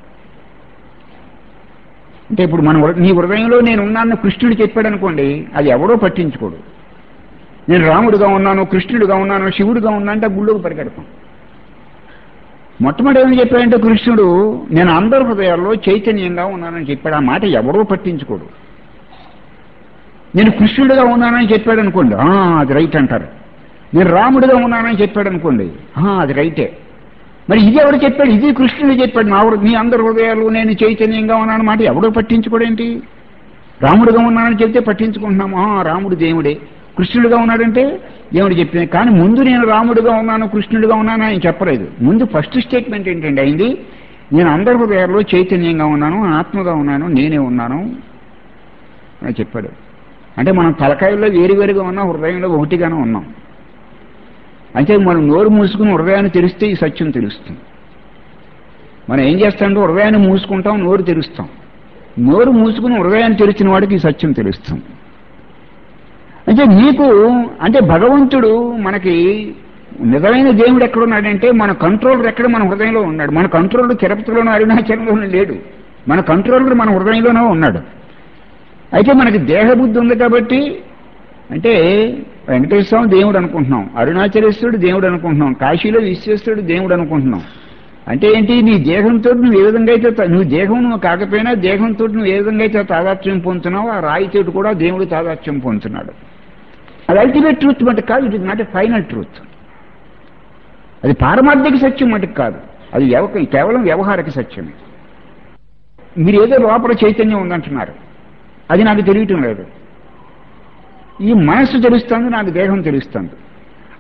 అంటే ఇప్పుడు మన హృ- నీ హృదయంలో నేను ఉన్నాను కృష్ణుడు చెప్పాడు అనుకోండి అది ఎవడో పట్టించుకోడు నేను రాముడుగా ఉన్నాను కృష్ణుడుగా ఉన్నాను శివుడుగా ఉన్నా అంటే ఆ గుళ్ళోకి పరిగెడతాం మొట్టమొదటి ఏమని చెప్పాడంటే కృష్ణుడు నేను అందరి హృదయాల్లో చైతన్యంగా ఉన్నానని చెప్పాడు ఆ మాట ఎవరో పట్టించుకోడు నేను కృష్ణుడిగా ఉన్నానని చెప్పాడు అనుకోండి "ఆ, అది రైట్ అంటారు నేను రాముడిగా ఉన్నానని చెప్పాడు అనుకోండి "ఆ, అది రైటే మరి ఇది ఎవడు చెప్పాడు ఇది కృష్ణుడు చెప్పాడు నా హృ- మీ అందరి హృదయాలు నేను చైతన్యంగా ఉన్నాను మాట ఎవడో పట్టించుకోడేంటి రాముడుగా ఉన్నానని చెప్తే పట్టించుకుంటున్నాము "ఆ, రాముడు దేవుడే కృష్ణుడిగా ఉన్నాడంటే దేవుడు చెప్పింది కానీ ముందు నేను రాముడిగా ఉన్నాను కృష్ణుడిగా ఉన్నాను ఆయన చెప్పలేదు ముందు ఫస్ట్ స్టేట్మెంట్ ఏంటంటే అయింది నేను అందరి హృదయాల్లో చైతన్యంగా ఉన్నాను ఆత్మగా ఉన్నాను నేనే ఉన్నాను అని చెప్పాడు అంటే మనం తలకాయల్లో వేరువేరుగా ఉన్నాం హృదయంలో ఒకటిగానే ఉన్నాం అంటే మనం నోరు మూసుకుని హృదయాన్ని తెరిస్తే ఈ సత్యం తెలుస్తుంది మనం ఏం చేస్తామంటే హృదయాన్ని మూసుకుంటాం నోరు తెరుస్తాం నోరు మూసుకుని హృదయాన్ని తెరిచిన వాడికి ఈ సత్యం తెలుస్తుంది అంటే నీకు అంటే భగవంతుడు మనకి నిజమైన దేవుడు ఎక్కడున్నాడంటే మన కంట్రోలర్ ఎక్కడ మన హృదయంలో ఉన్నాడు మన కంట్రోలర్ తిరుపతిలోనూ అరుణాచలంలోనూ లేడు మన కంట్రోలర్ మన హృదయంలోనే ఉన్నాడు అయితే మనకి దేహబుద్ధి ఉంది కాబట్టి అంటే వెంకటేశ్వర స్వామి దేవుడు అనుకుంటున్నాం అరుణాచలేశ్వరుడు దేవుడు అనుకుంటున్నాం కాశీలో విశ్వేశ్వరుడు దేవుడు అనుకుంటున్నాం అంటే ఏంటి నీ దేహంతో నువ్వు ఏ విధంగా అయితే తా- నువ్వు దేహం నువ్వు కాకపోయినా దేహంతో నువ్వు ఏ విధంగా అయితే తాదాత్యం పొందుతున్నావు ఆ రాయితోటి కూడా దేవుడు తాదాత్యం పొందుతున్నాడు అది అల్టిమేట్ ట్రూత్ మటుకు కాదు it is not a final truth అది పారమార్థిక సత్యం మటుకు కాదు అది వ్యవ- కేవలం వ్యవహారిక సత్యమే మీరు ఏదో లోపల చైతన్యం ఉందంటున్నారు అది నాకు తెలియటం లేదు ఈ మనస్సు తెలుస్తుంది నాకు దేహం తెలుస్తుంది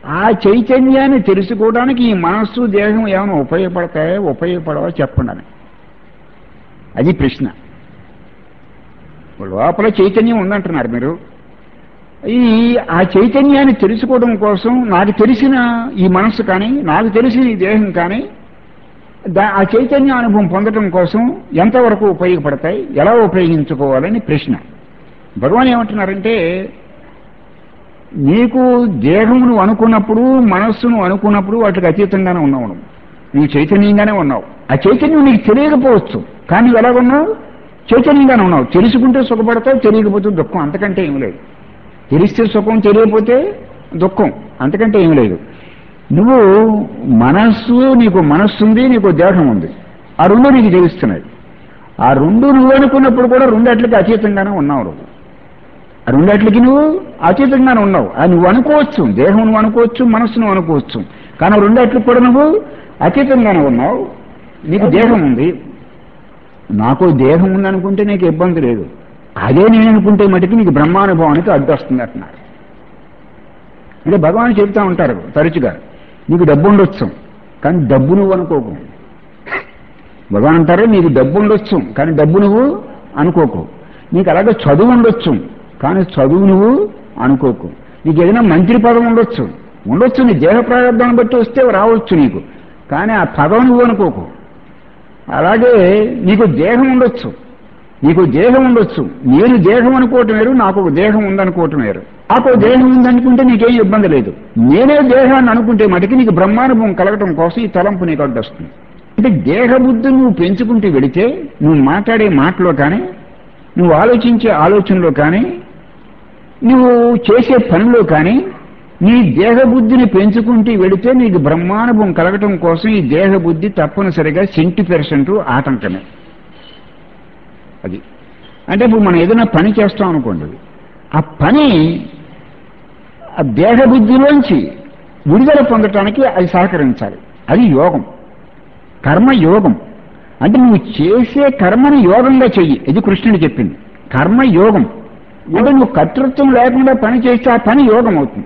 ఆ చైతన్యాన్ని తెలుసుకోవడానికి ఈ మనస్సు దేహం ఏమైనా ఉపయోగపడతాయో ఉపయోగపడవో చెప్పండి అని అది ప్రశ్న లోపల చైతన్యం ఉందంటున్నారు మీరు ఈ ఆ చైతన్యాన్ని తెలుసుకోవడం కోసం నాకు తెలిసిన ఈ మనస్సు కానీ నాకు తెలిసిన ఈ దేహం కానీ దా ఆ చైతన్య అనుభవం పొందడం కోసం ఎంతవరకు ఉపయోగపడతాయి ఎలా ఉపయోగించుకోవాలని ప్రశ్న భగవాన్ ఏమంటున్నారంటే నీకు దేహం నువ్వు అనుకున్నప్పుడు మనస్సు నువ్వు అనుకున్నప్పుడు వాటికి అతీతంగానే ఉన్నావు నువ్వు నువ్వు చైతన్యంగానే ఉన్నావు ఆ చైతన్యం నీకు తెలియకపోవచ్చు కానీ నువ్వు ఎలాగున్నావు చైతన్యంగానే ఉన్నావు తెలుసుకుంటే సుఖపడతావు తెలియకపోతే దుఃఖం అంతకంటే ఏం లేదు తెలిస్తే సుఖం తెలియకపోతే దుఃఖం అంతకంటే ఏం లేదు నువ్వు మనస్సు నీకు మనస్సు ఉంది నీకు దేహం ఉంది ఆ రెండు నీకు తెలుస్తున్నాయి ఆ రెండు నువ్వు అనుకున్నప్పుడు కూడా రెండట్లకి అతీతంగానే ఉన్నావు నువ్వు ఆ రెండట్లకి నువ్వు అతీతంగానే ఉన్నావు అది నువ్వు అనుకోవచ్చు దేహం నువ్వు అనుకోవచ్చు మనస్సు నువ్వు అనుకోవచ్చు కానీ ఆ రెండట్లకి కూడా నువ్వు అతీతంగానే ఉన్నావు నీకు దేహం ఉంది నాకు దేహం ఉందనుకుంటే నీకు ఇబ్బంది లేదు అదే నేను అనుకుంటే మటుకు నీకు బ్రహ్మానుభవానికి అడ్డు వస్తుంది అంటున్నారు అంటే భగవాన్ చెబుతూ ఉంటారు తరచుగా నీకు డబ్బు ఉండొచ్చు కానీ డబ్బు నువ్వు అనుకోకు భగవాన్ అంటారు నీకు డబ్బు ఉండొచ్చు కానీ డబ్బు నువ్వు అనుకోకు నీకు అలాగే చదువు ఉండొచ్చు కానీ చదువు నువ్వు అనుకోకు నీకు ఏదైనా మంత్రి పదం ఉండొచ్చు ఉండొచ్చు నీ దేహ ప్రారంభాన్ని బట్టి వస్తే రావచ్చు నీకు కానీ ఆ పదం నువ్వు అనుకోకు అలాగే నీకు దేహం ఉండొచ్చు నీకు దేహం ఉండొచ్చు నేను దేహం అనుకోవటం వేరు నాకు ఒక దేహం ఉందనుకోవటం వేరు నాకు ఒక దేహం ఉందనుకుంటే నీకేం ఇబ్బంది లేదు నేనే దేహాన్ని అనుకుంటే మటుకి నీకు బ్రహ్మానుభవం కలగటం కోసం ఈ తలంపు నీకు అడ్డొస్తుంది అంటే దేహబుద్ధి నువ్వు పెంచుకుంటూ వెళితే నువ్వు మాట్లాడే మాటలో కానీ నువ్వు ఆలోచించే ఆలోచనలో కానీ నువ్వు చేసే పనిలో కానీ నీ దేహబుద్ధిని పెంచుకుంటూ వెళితే నీకు బ్రహ్మానుభవం కలగటం కోసం ఈ దేహబుద్ధి తప్పనిసరిగా సెంటీ పర్సెంట్ ఆటంకమే అది అంటే ఇప్పుడు మనం ఏదైనా పని చేస్తాం అనుకోండి ఆ పని ఆ దేహబుద్ధిలోంచి విడుదల పొందటానికి అది సహకరించాలి అది యోగం కర్మ యోగం అంటే నువ్వు చేసే కర్మని యోగంగా చెయ్యి ఇది కృష్ణుడు చెప్పింది కర్మ యోగం అంటే నువ్వు కర్తృత్వం లేకుండా పని చేస్తే ఆ పని యోగం అవుతుంది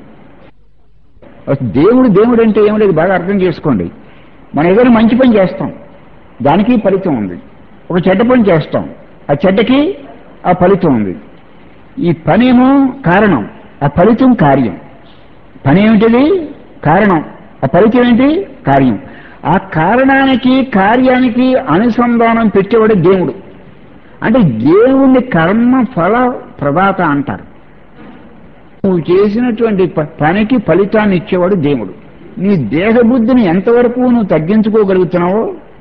అసలు దేవుడు దేవుడు అంటే ఏం లేదు బాగా అర్థం చేసుకోండి మనం ఏదైనా మంచి పని చేస్తాం దానికి ఫలితం ఉంది ఒక చెడ్డ పని చేస్తాం ఆ చెడ్డకి ఆ ఫలితం ఉంది ఈ పనేమో కారణం ఆ ఫలితం కార్యం పని ఏమిటిది కారణం ఆ ఫలితం ఏంటి కార్యం ఆ కారణానికి కార్యానికి అనుసంధానం పెట్టేవాడు దేవుడు అంటే దేవుణ్ణి కర్మ ఫల ప్రదాత అంటారు నువ్వు చేసినటువంటి ప- పనికి ఫలితాన్ని ఇచ్చేవాడు దేవుడు నీ దేహబుద్ధిని ఎంతవరకు నువ్వు తగ్గించుకోగలుగుతున్నావో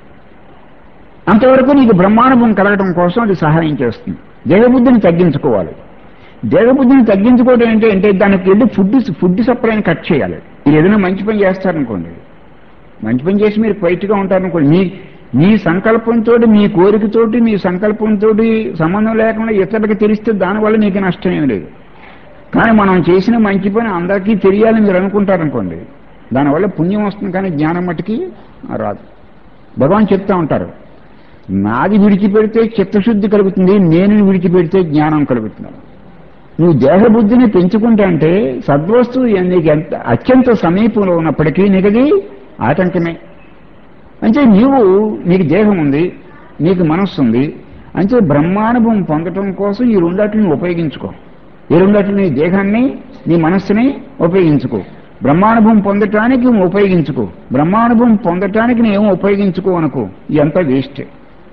అంతవరకు నీకు బ్రహ్మానుభవం కలగడం కోసం అది సహాయం చేస్తుంది దేహబుద్ధిని తగ్గించుకోవాలి దేహబుద్ధిని తగ్గించుకోవడం ఏంటి అంటే దానికి వెళ్ళి ఫుడ్ ఫుడ్ సప్లైని కట్ చేయాలి మీరు ఏదైనా మంచి పని చేస్తారనుకోండి మంచి పని చేసి మీరు క్వైట్గా ఉంటారనుకోండి మీ మీ సంకల్పంతో మీ కోరికతోటి మీ సంకల్పంతో సంబంధం లేకుండా ఇతరులకు తెలిస్తే దానివల్ల నీకు నష్టం ఏమీ లేదు కానీ మనం చేసిన మంచి పని అందరికీ తెలియాలని మీరు అనుకుంటారనుకోండి దానివల్ల పుణ్యం వస్తుంది కానీ జ్ఞానం మట్టుకి రాదు భగవాన్ చెప్తా ఉంటారు నాది విడిచిపెడితే చిత్తశుద్ధి కలుగుతుంది నేను విడిచిపెడితే జ్ఞానం కలుగుతుంది నువ్వు దేహబుద్ధిని పెంచుకుంటా అంటే సద్వస్తువు నీకు ఎంత అత్యంత సమీపంలో ఉన్నప్పటికీ నీకు అది ఆటంకమే అంటే నీవు నీకు దేహం ఉంది నీకు మనస్సు ఉంది అంటే బ్రహ్మానుభవం పొందటం కోసం ఈ రెండాటిని ఉపయోగించుకో ఈ రెండాటిని నీ దేహాన్ని నీ మనస్సుని ఉపయోగించుకో బ్రహ్మానుభవం పొందటానికి నువ్వు ఉపయోగించుకో బ్రహ్మానుభవం పొందటానికి నువ్వేమో ఉపయోగించుకో అనుకో ఇదంతా వేస్టే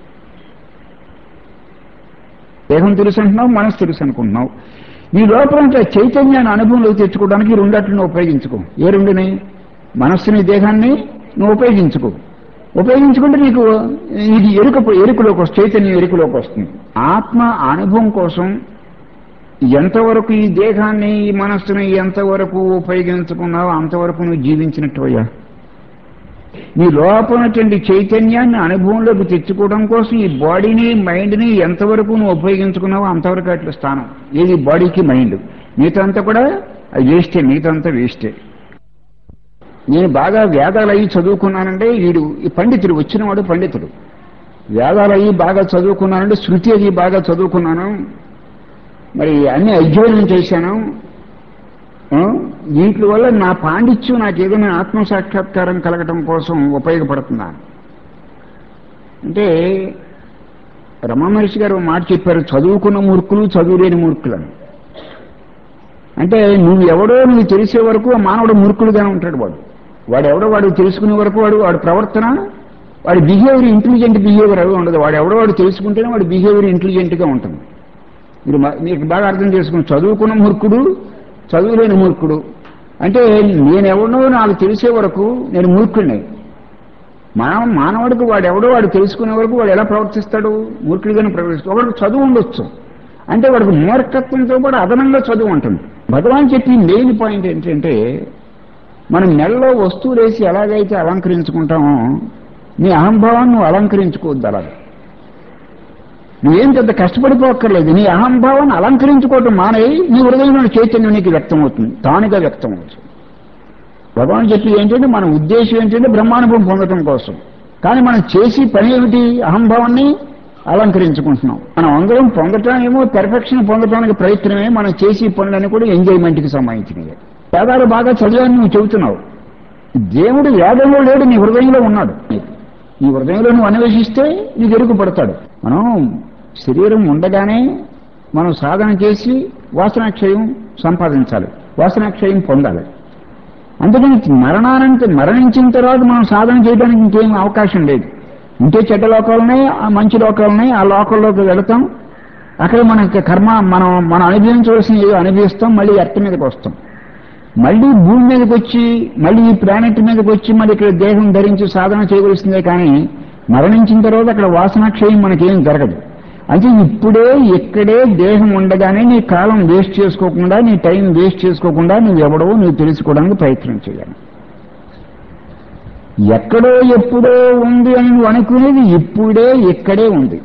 దేహం తెలుసు అంటున్నావు మనసు తెలుసు అనుకుంటున్నావు నీ లోపల ఉంటే చైతన్యాన్ని అనుభవంలోకి తెచ్చుకోవడానికి ఈ రెండాటిని ఉపయోగించుకో ఏ రెండుని మనస్సుని దేహాన్ని నువ్వు ఉపయోగించుకో ఉపయోగించుకుంటే నీకు ఇది ఎరుక ఎరుకలోకి వస్తుంది చైతన్యం ఎరుకలోకి వస్తుంది ఆత్మ అనుభవం కోసం ఎంతవరకు ఈ దేహాన్ని ఈ మనస్సుని ఎంతవరకు ఉపయోగించుకున్నావో అంతవరకు నువ్వు జీవించినట్టు అయ్యా నీ లోపలటువంటి చైతన్యాన్ని అనుభవంలోకి తెచ్చుకోవడం కోసం ఈ బాడీని మైండ్ని ఎంతవరకు నువ్వు ఉపయోగించుకున్నావో అంతవరకు అట్లా స్థానం ఏది బాడీకి మైండ్ మిగతా అంతా కూడా అది వేస్టే మిగతా అంతా వేస్టే నేను బాగా వేదాలు అయ్యి చదువుకున్నానంటే వీడు ఈ పండితుడు వచ్చినవాడు పండితుడు వేదాలు అయ్యి బాగా చదువుకున్నానంటే శృతి అది బాగా చదువుకున్నాను మరి అన్ని అధ్యయనం చేశాను ఆ? వీటి వల్ల నా పాండిత్యం నాకు ఏదైనా ఆత్మసాక్షాత్కారం కలగటం కోసం ఉపయోగపడుతుందా అంటే రమణ మహర్షి గారు ఒక మాట చెప్పారు చదువుకున్న మూర్ఖులు చదువులేని మూర్ఖులు అని అంటే నువ్వు ఎవడో నువ్వు తెలిసే వరకు ఆ మానవుడు మూర్ఖుడుగానే ఉంటాడు వాడు వాడు ఎవడో వాడు తెలుసుకునే వరకు వాడు వాడి ప్రవర్తన వాడి బిహేవియర్ ఇంటెలిజెంట్ బిహేవియర్ అవి ఉండదు వాడు ఎవడో వాడు తెలుసుకుంటేనే వాడి బిహేవియర్ ఇంటెలిజెంట్గా ఉంటుంది మీరు మా- మీకు బాగా అర్థం చేసుకుని చదువుకున్న మూర్ఖుడు చదువులేని మూర్ఖుడు అంటే నేను ఎవడో నాకు తెలిసే వరకు నేను మూర్ఖుడిని మానవ మానవుడికి వాడు ఎవడో వాడు తెలుసుకునే వరకు వాడు ఎలా ప్రవర్తిస్తాడు మూర్ఖుడిగానే ప్రవర్తిస్తాడు ఒకరికి చదువు ఉండొచ్చు అంటే వాడికి మూర్ఖత్వంతో కూడా అదనంగా చదువు ఉంటుంది భగవాన్ చెప్పి మెయిన్ పాయింట్ ఏంటంటే మనం నెలలో వస్తువులు వేసి ఎలాగైతే అలంకరించుకుంటామో నీ అహంభావాన్ని నువ్వు అలంకరించుకోవద్దు అలాగే నువ్వేం పెద్ద కష్టపడిపోక్కర్లేదు నీ అహంభావాన్ని అలంకరించుకోవటం మానేయి నీ హృదయంలో చైతన్యం నీకు వ్యక్తమవుతుంది తానుగా వ్యక్తమవుతుంది భగవాన్ చెప్పి ఏంటంటే మన ఉద్దేశం ఏంటంటే బ్రహ్మానుభవం పొందటం కోసం కానీ మనం చేసి పని ఏమిటి అహంభావాన్ని అలంకరించుకుంటున్నాం మనం అందరం పొందటానేమో పెర్ఫెక్షన్ పొందటానికి ప్రయత్నమే మనం చేసి పనులన్నీ కూడా ఎంజాయ్మెంట్కి సంబంధించినవి వేదాలు బాగా చదివాలని నువ్వు చెబుతున్నావు దేవుడు వేదంలో లేడు నీ హృదయంలో ఉన్నాడు నీ హృదయంలో నువ్వు అన్వేషిస్తే నీకు ఎరుగు పడతాడు మనం శరీరం ఉండగానే మనం సాధన చేసి వాసనాక్షయం సంపాదించాలి వాసనాక్షయం పొందాలి అందుకని మరణానంత మరణించిన తర్వాత మనం సాధన చేయడానికి ఇంకేం అవకాశం లేదు ఇంకే చెడ్డ లోకాలున్నాయి ఆ మంచి లోకాలున్నాయి ఆ లోకంలోకి వెళతాం అక్కడ మనకి కర్మ మనం మనం అనుభవించవలసిన ఏదో అనుభవిస్తాం మళ్ళీ ఎర్త మీదకి వస్తాం మళ్ళీ భూమి మీదకి వచ్చి మళ్ళీ ఈ ప్లానెట్ మీదకి వచ్చి మళ్ళీ ఇక్కడ దేహం ధరించి సాధన చేయవలసిందే కానీ మరణించిన తర్వాత అక్కడ వాసనాక్షయం మనకేం జరగదు అంటే ఇప్పుడే ఇక్కడే దేహం ఉండగానే నీ కాలం వేస్ట్ చేసుకోకుండా నీ టైం వేస్ట్ చేసుకోకుండా నువ్వు ఎవడో నువ్వు తెలుసుకోవడానికి ప్రయత్నం చేయాలి ఎక్కడో ఎప్పుడో ఉంది అని నువ్వు అనుకునేది ఇప్పుడే ఇక్కడే ఉంది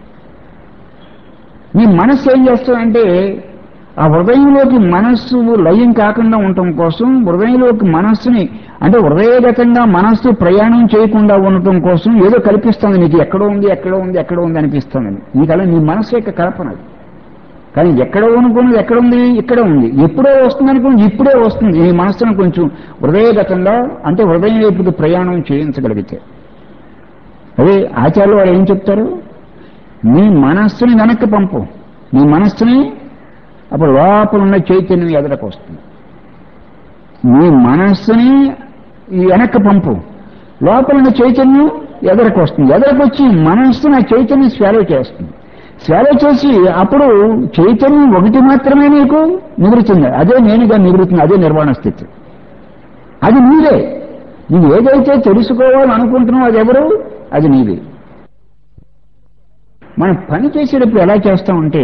నీ మనస్సు ఏం చేస్తుందంటే ఆ హృదయంలోకి మనస్సు లయం కాకుండా ఉండటం కోసం హృదయంలోకి మనస్సుని అంటే హృదయగతంగా మనస్సు ప్రయాణం చేయకుండా ఉండటం కోసం ఏదో కల్పిస్తుంది నీకు ఎక్కడో ఉంది ఎక్కడో ఉంది ఎక్కడో ఉంది అనిపిస్తుంది నీకు అలా నీ మనస్సు యొక్క కల్పన అది. కానీ ఎక్కడ అనుకున్నది ఎక్కడ ఉంది ఇక్కడ ఉంది ఎప్పుడో వస్తుంది అనుకున్నది ఇప్పుడే వస్తుంది నీ మనస్సును కొంచెం హృదయగతంగా అంటే హృదయం వైపుకి ప్రయాణం చేయించగలిగితే అదే ఆచార్యులు వాడు ఏం చెప్తారు నీ మనస్సుని వెనక్కి పంపు నీ మనస్సుని అప్పుడు లోపల ఉన్న చైతన్యం ఎదరకు వస్తుంది నీ మనస్సుని ఈ వెనక్కి పంపు లోపల ఉన్న చైతన్యం ఎదరకు వస్తుంది ఎదరకు వచ్చి మనస్సుని ఆ చైతన్యం స్వాలో చేస్తుంది స్వాలో చేసి అప్పుడు చైతన్యం ఒకటి మాత్రమే నీకు నివృత్తుంది అదే నేనుగా నివృత్తుంది అదే నిర్వాణ స్థితి అది నీవే నువ్వు ఏదైతే తెలుసుకోవాలనుకుంటున్నావు అది ఎవరు అది నీవే మనం పని చేసేటప్పుడు ఎలా చేస్తామంటే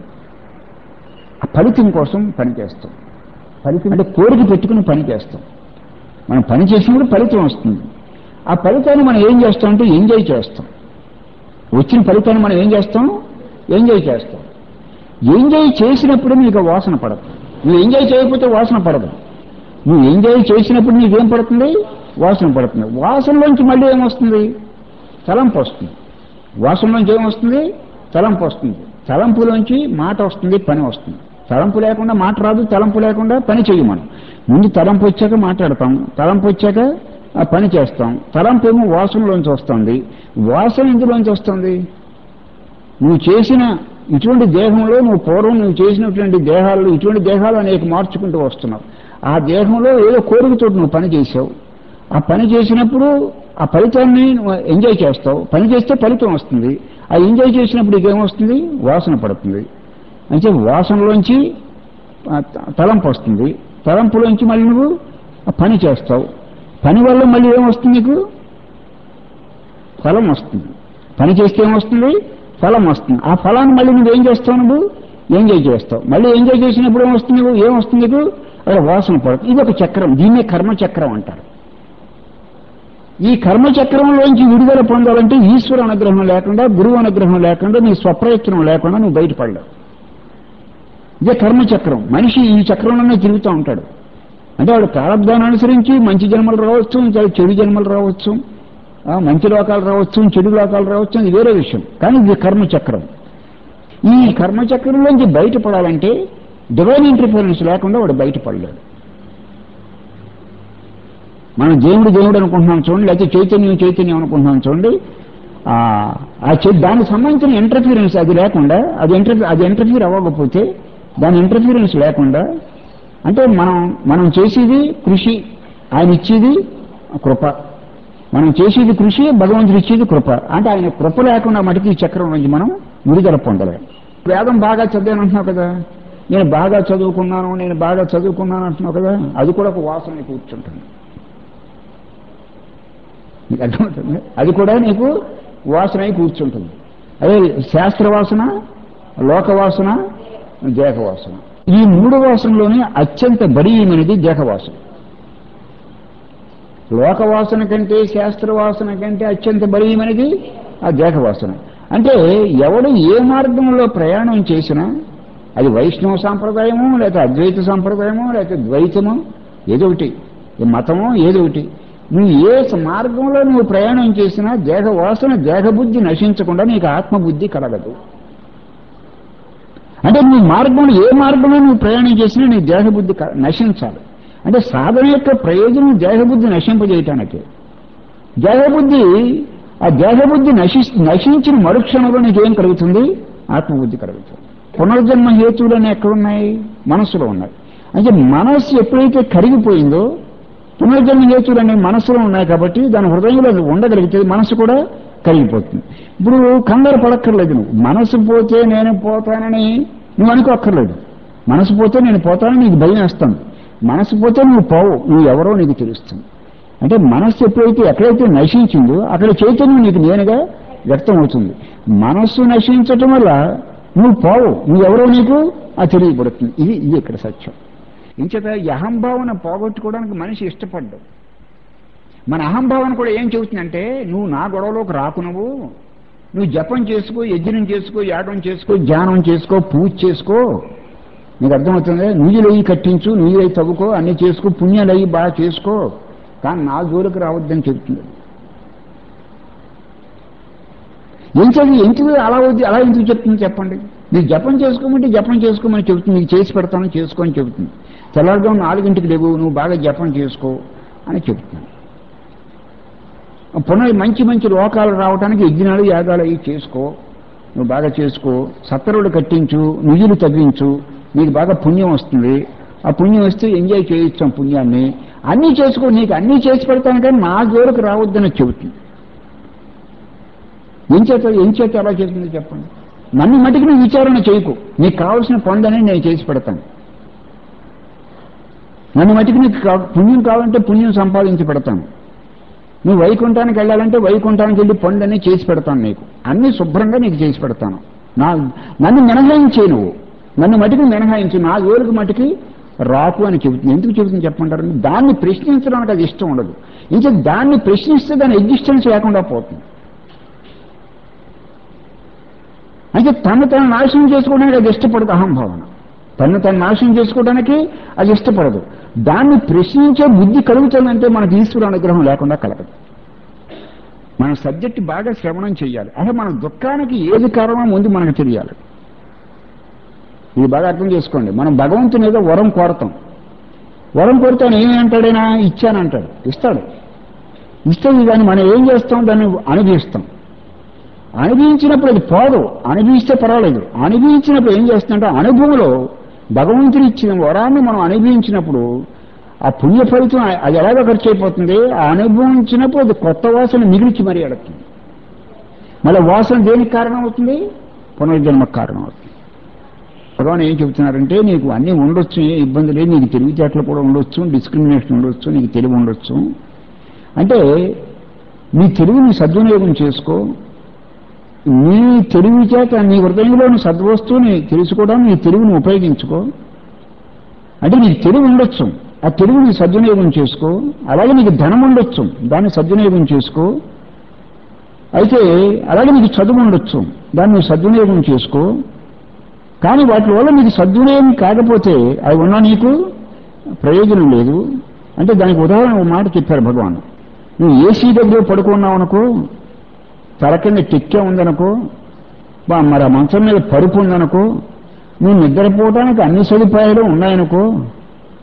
ఆ ఫలితం కోసం పని చేస్తాం ఫలితం అంటే కోరిక పెట్టుకుని పని చేస్తాం మనం పని చేసినప్పుడు ఫలితం వస్తుంది ఆ ఫలితాన్ని మనం ఏం చేస్తాం అంటే ఎంజాయ్ చేస్తాం వచ్చిన ఫలితాన్ని మనం ఏం చేస్తాం ఎంజాయ్ చేస్తాం ఎంజాయ్ చేసినప్పుడు నీకు వాసన పడదు నువ్వు ఎంజాయ్ చేయకపోతే వాసన పడదు నువ్వు ఎంజాయ్ చేసినప్పుడు నీకేం పడుతుంది వాసన పడుతుంది వాసనలోంచి మళ్ళీ ఏమొస్తుంది తలంపు వస్తుంది వాసనలోంచి ఏమొస్తుంది తలంపు వస్తుంది తలంపులోంచి మాట వస్తుంది పని వస్తుంది తలంపు లేకుండా మాట రాదు తలంపు లేకుండా పని చెయ్యి మనం ముందు తలంపు వచ్చాక మాట్లాడతాం తలంపు వచ్చాక ఆ పని చేస్తాం తలంపు ఏమో వాసనలోంచి వస్తుంది వాసన ఇందులోంచి వస్తుంది నువ్వు చేసిన ఇటువంటి దేహంలో నువ్వు పూర్వం నువ్వు చేసినటువంటి దేహాలు ఇటువంటి దేహాలు అనేక మార్చుకుంటూ వస్తున్నావు ఆ దేహంలో ఏదో కోరికతో నువ్వు పని చేసావు ఆ పని చేసినప్పుడు ఆ ఫలితాన్ని నువ్వు ఎంజాయ్ చేస్తావు పని చేస్తే ఫలితం వస్తుంది ఆ ఎంజాయ్ చేసినప్పుడు ఇకేమొస్తుంది వాసన పడుతుంది అంటే వాసనలోంచి ఆ త- తలంపు వస్తుంది తలంపులోంచి మళ్ళీ నువ్వు ఆ పని చేస్తావు పని వల్ల మళ్ళీ ఏమొస్తుంది నీకు ఫలం వస్తుంది పని చేస్తే ఏమొస్తుంది ఫలం వస్తుంది ఆ ఫలాన్ని మళ్ళీ నువ్వు ఏం చేస్తావు నువ్వు ఎంజాయ్ చేస్తావు మళ్ళీ ఎంజాయ్ చేసినప్పుడు ఏమొస్తుంది నీకు ఏమొస్తుంది నీకు అక్కడ వాసన పడుతుంది ఇది ఒక చక్రం దీన్నే కర్మ చక్రం అంటారు ఈ కర్మ చక్రంలోంచి విడుదల పొందాలంటే ఈశ్వర అనుగ్రహం లేకుండా గురువు అనుగ్రహం లేకుండా నీ స్వప్రయత్నం లేకుండా నువ్వు బయటపడలేవు ఇదే కర్మచక్రం మనిషి ఈ చక్రంలోనే తిరుగుతూ ఉంటాడు అంటే వాడు ప్రారంధాన్ని అనుసరించి మంచి జన్మలు రావచ్చు ఇంకా చెడు జన్మలు రావచ్చు ఆ, మంచి లోకాలు రావచ్చు చెడు లోకాలు రావచ్చు అది వేరే విషయం కానీ ఇది కర్మచక్రం ఈ కర్మచక్రంలోంచి బయటపడాలంటే డివైన్ ఇంటర్ఫరెన్స్ లేకుండా వాడు బయటపడలేడు మనం దేవుడు దేవుడు అనుకుంటున్నాం చూడండి లేకపోతే చైతన్యం చైతన్యం అనుకుంటున్నాం చూడండి ఆ ఆ చే- దానికి సంబంధించిన ఇంటర్ఫీరెన్స్ అది లేకుండా అది ఇంటర్ అది ఇంటర్ఫీర్ అవ్వకపోతే దాని ఇంటర్ఫీరెన్స్ లేకుండా అంటే మనం మనం చేసేది కృషి ఆయన ఇచ్చేది కృప మనం చేసేది కృషి భగవంతుడు ఇచ్చేది కృప అంటే ఆయన కృప లేకుండా మటుకు ఈ చక్రం నుంచి మనం విడుదల పొందలేం వేదం బాగా చదివాను అంటున్నావు కదా నేను బాగా చదువుకున్నాను నేను బాగా చదువుకున్నాను అంటున్నావు కదా అది కూడా ఒక వాసన కూర్చుంటుంది నీకు అర్థమవుతుంది అది కూడా నీకు వాసన అయి కూర్చుంటుంది అదే శాస్త్ర వాసన లోక వాసన దేహ వాసన ఈ మూడు వాసనలోనే అత్యంత బలీయమైనది దేహ వాసన లోక వాసన కంటే శాస్త్ర వాసన కంటే అత్యంత బలీయమైనది ఆ దేహ వాసన అంటే ఎవడు ఏ మార్గంలో ప్రయాణం చేసినా అది వైష్ణవ సాంప్రదాయము లేకపోతే అద్వైత సాంప్రదాయము లేకపోతే ద్వైతము ఏదో ఒకటి ఈ మతమో ఏదో ఒకటి నువ్వు ఏ స- మార్గంలో నువ్వు ప్రయాణం చేసినా దేహ వాసన దేహబుద్ధి నశించకుండా నీకు ఆత్మబుద్ధి కలగదు అంటే నువ్వు మార్గంలో ఏ మార్గంలో నువ్వు ప్రయాణం చేసినా నీ దేహబుద్ధి క- నశించాలి అంటే సాధన యొక్క ప్రయోజనం దేహబుద్ధి నశింపజేయటానికి దేహబుద్ధి ఆ దేహబుద్ధి నశి నశించిన మరుక్షణంలో నీకేం కలుగుతుంది ఆత్మబుద్ధి కలుగుతుంది పునర్జన్మ హేతువులన్నీ ఎక్కడున్నాయి మనస్సులో ఉన్నాయి అంటే మనస్సు ఎప్పుడైతే కరిగిపోయిందో పునర్జన్మ హేతువులు అనేవి మనస్సులో ఉన్నాయి కాబట్టి దాని హృదయంలో అది ఉండగలిగితే మనస్సు కూడా కరిగిపోతుంది ఇప్పుడు కంగారు పడక్కర్లేదు నువ్వు మనసు పోతే నేను పోతానని నువ్వు అనుకోక్కర్లేదు మనసు పోతే నేను పోతానని నీకు భయం వేస్తాను మనసు పోతే నువ్వు పోవు నువ్వు ఎవరో నీకు తెలుస్తుంది అంటే మనస్సు ఎప్పుడైతే ఎక్కడైతే నశించిందో అక్కడ చైతన్యం నీకు నేనుగా వ్యక్తం అవుతుంది మనస్సు నశించటం వల్ల నువ్వు పోవు నువ్వెవరో నీకు ఆ తెలియబడుతుంది ఇది ఇది ఇక్కడ సత్యం ఇంచేత ఈ అహంభావన పోగొట్టుకోవడానికి మనిషి ఇష్టపడ్డావు మన అహంభావన కూడా ఏం చెబుతుందంటే నువ్వు నా గొడవలోకి రాకు నువ్వు నువ్వు జపం చేసుకో యజ్ఞం చేసుకో యాగం చేసుకో ధ్యానం చేసుకో పూజ చేసుకో నీకు అర్థమవుతుంది నుయ్యులయ్యి కట్టించు నుయ్యులయ్యి తవ్వుకో అన్ని చేసుకో పుణ్యాలయ్యి బాగా చేసుకో కానీ నా జోలికి రావద్దని చెప్తుంది ఎంచది ఎందుకు అలా వద్దు అలా ఎందుకు చెప్తుంది చెప్పండి నీకు జపం చేసుకోమంటే జపం చేసుకోమని చెబుతుంది నీకు చేసి పెడతాను చేసుకో అని చెబుతుంది తెల్లారుగా నాలుగింటికి లేవు నువ్వు బాగా జపం చేసుకో అని చెబుతుంది పునః మంచి మంచి లోకాలు రావడానికి యజ్ఞాలు యాగాలు అవి చేసుకో నువ్వు బాగా చేసుకో సత్తరుడు కట్టించు నిధులు తగ్గించు నీకు బాగా పుణ్యం వస్తుంది ఆ పుణ్యం వస్తే ఎంజాయ్ చేయొచ్చు ఆ పుణ్యాన్ని అన్నీ చేసుకో నీకు అన్నీ చేసి పెడతాను కానీ నా జోలికి రావద్దని చెబుతుంది ఏం చేత ఏం చేత ఎలా చేస్తుంది చెప్పండి నన్ను మటుకు నువ్వు విచారణ చేయకు నీకు కావాల్సిన పొందని నేను చేసి పెడతాను నన్ను మటుకు నీకు కా- పుణ్యం కావాలంటే పుణ్యం సంపాదించి పెడతాను నువ్వు వైకుంఠానికి వెళ్ళాలంటే వైకుంఠానికి వెళ్ళి పొందని చేసి పెడతాను నీకు అన్ని శుభ్రంగా నీకు చేసి పెడతాను నా నన్ను మినహాయించే నువ్వు నన్ను మటుకు మినహాయించు నా జోలికి మటుకి రాకు అని చెబుతుంది ఎందుకు చెబుతుంది చెప్పంటారు దాన్ని ప్రశ్నించడానికి అది ఇష్టం ఉండదు ఇంకా దాన్ని ప్రశ్నిస్తే దాని ఎగ్జిస్టెన్స్ లేకుండా పోతుంది అంటే తను తను నాశనం చేసుకోవడానికి అది ఇష్టపడదు అహంభావన తను తను నాశనం చేసుకోవడానికి అది ఇష్టపడదు దాన్ని ప్రశ్నించే బుద్ధి కలుగుతుందంటే మనకి ఈశ్వర అనుగ్రహం లేకుండా కలగదు మన సబ్జెక్ట్ బాగా శ్రవణం చేయాలి అంటే మన దుఃఖానికి ఏది కారణమో ముందు మనకు తెలియాలి ఇది బాగా అర్థం చేసుకోండి మనం భగవంతుని ఏదో వరం కోరతాం వరం కోరితే ఆయన ఏమి అంటాడైనా ఇచ్చానంటాడు ఇస్తాడు ఇస్తే దాన్ని మనం ఏం చేస్తాం దాన్ని అనుభవిస్తాం అనుభవించినప్పుడు అది పోదు అనుభవిస్తే పర్వాలేదు అనుభవించినప్పుడు ఏం చేస్తుందంటే అనుభవంలో భగవంతుడు ఇచ్చిన వరాన్ని మనం అనుభవించినప్పుడు ఆ పుణ్య ఫలితం అది ఎలాగ ఖర్చు అయిపోతుంది ఆ అనుభవించినప్పుడు అది కొత్త వాసన మిగిలిచి మరీ అడుగుతుంది మళ్ళీ వాసన దేనికి కారణం అవుతుంది పునర్జన్మకు కారణం అవుతుంది భగవాన్ ఏం చెబుతున్నారంటే నీకు అన్నీ ఉండొచ్చు ఏ ఇబ్బంది లేదు నీకు తెలివితేటలు కూడా ఉండొచ్చు డిస్క్రిమినేషన్ ఉండొచ్చు నీకు తెలివి ఉండొచ్చు అంటే నీ తెలివిని సద్వినియోగం చేసుకో నీ తెలివి చేత నీ హృదయంలోని సద్వస్తువుని తెలుసుకోవడానికి నీ తెలివిని ఉపయోగించుకో అంటే నీకు తెలివి ఉండొచ్చు ఆ తెలివిని సద్వినియోగం చేసుకో అలాగే నీకు ధనం ఉండొచ్చు దాన్ని సద్వినియోగం చేసుకో అయితే అలాగే నీకు చదువు ఉండొచ్చు దాన్ని నువ్వు సద్వినియోగం చేసుకో కానీ వాటి వల్ల నీకు సద్వినియోగం కాకపోతే అవి ఉన్నా నీకు ప్రయోజనం లేదు అంటే దానికి ఉదాహరణ ఒక మాట చెప్పారు భగవాన్ నువ్వు ఏసీ దగ్గర పడుకున్నావు అనుకో తల కింద టిక్కే ఉందనుకో బా మరి ఆ మంచం మీద పరుపు ఉందనుకో నువ్వు నిద్రపోవడానికి అన్ని సదుపాయాలు ఉన్నాయనుకో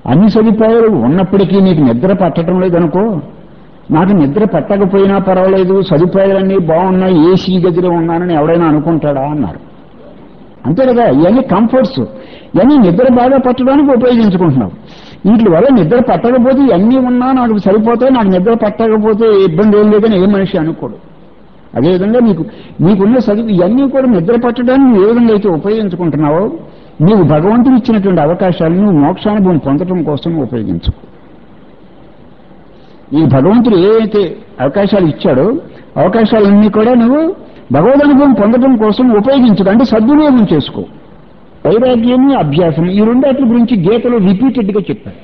అన్ని సదుపాయాలు ఉన్నప్పటికీ నీకు నిద్ర పట్టడం లేదనుకో నాకు నిద్ర పట్టకపోయినా పర్వాలేదు సదుపాయాలన్నీ బాగున్నాయి ఏసీ గదిలో ఉన్నానని ఎవడైనా అనుకుంటాడా అన్నారు అంతే కదా ఇవన్నీ కంఫర్ట్స్ ఇవన్నీ నిద్ర బాగా పట్టడానికి ఉపయోగించుకుంటున్నావు వీటి వల్ల నిద్ర పట్టకపోతే ఇవన్నీ ఉన్నా నాకు సరిపోతాయి నాకు నిద్ర పట్టకపోతే ఇబ్బంది ఏం లేదని ఏ మనిషి అనుకోడు అదేవిధంగా నీకు నీకున్న చదువు ఇవన్నీ కూడా నిద్ర పట్టడానికి నువ్వు ఏ విధంగా అయితే ఉపయోగించుకుంటున్నావో నీవు భగవంతుడు ఇచ్చినటువంటి అవకాశాలను నువ్వు మోక్షానుభవం పొందడం కోసం ఉపయోగించు ఈ భగవంతుడు ఏవైతే అవకాశాలు ఇచ్చాడో అవకాశాలన్నీ కూడా నువ్వు భగవద్ అనుభవం పొందడం కోసం ఉపయోగించదు అంటే సద్వినియోగం చేసుకో వైరాగ్యం అభ్యాసం ఈ రెండాటి గురించి గీతలో రిపీటెడ్ గా చెప్పారు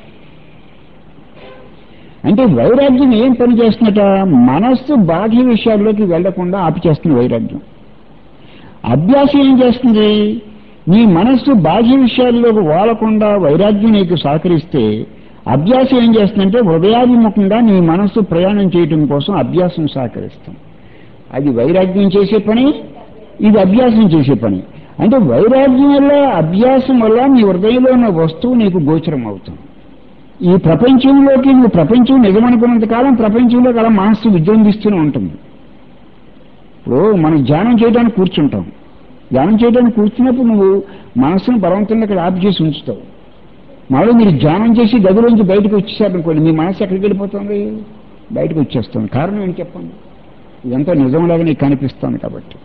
అంటే వైరాగ్యం ఏం పని చేస్తున్నట మనస్సు బాహ్య విషయాల్లోకి వెళ్లకుండా ఆపి చేస్తుంది వైరాగ్యం అభ్యాసం ఏం చేస్తుంది నీ మనస్సు బాహ్య విషయాల్లోకి వాలకుండా వైరాగ్యం నీకు సహకరిస్తే అభ్యాసం ఏం చేస్తుందంటే హృదయాభిముఖంగా నీ మనస్సు ప్రయాణం చేయటం కోసం అభ్యాసం సహకరిస్తుంది అది వైరాగ్యం చేసే పని ఇది అభ్యాసం చేసే పని అంటే వైరాగ్యం వల్ల అభ్యాసం వల్ల నీ హృదయంలో ఉన్న వస్తువు నీకు గోచరం అవుతుంది ఈ ప్రపంచంలోకి నువ్వు ప్రపంచం నిజమనుకున్నంత కాలం ప్రపంచంలో అలా మనస్సు విజృంభిస్తూనే ఉంటుంది ఇప్పుడు మనం ధ్యానం చేయడానికి కూర్చుంటాం ధ్యానం చేయడానికి కూర్చున్నప్పుడు నువ్వు మనస్సును బలవంతంగా అక్కడ ఆపు చేసి ఉంచుతావు మళ్ళీ మీరు ధ్యానం చేసి గదిలోంచి బయటకు వచ్చేసారనుకోండి మీ మనసు ఎక్కడికి వెళ్ళిపోతుంది బయటకు వచ్చేస్తుంది కారణం ఏంటి చెప్పండి ఇదంతా నిజంలాగా నీకు కనిపిస్తుంది కాబట్టి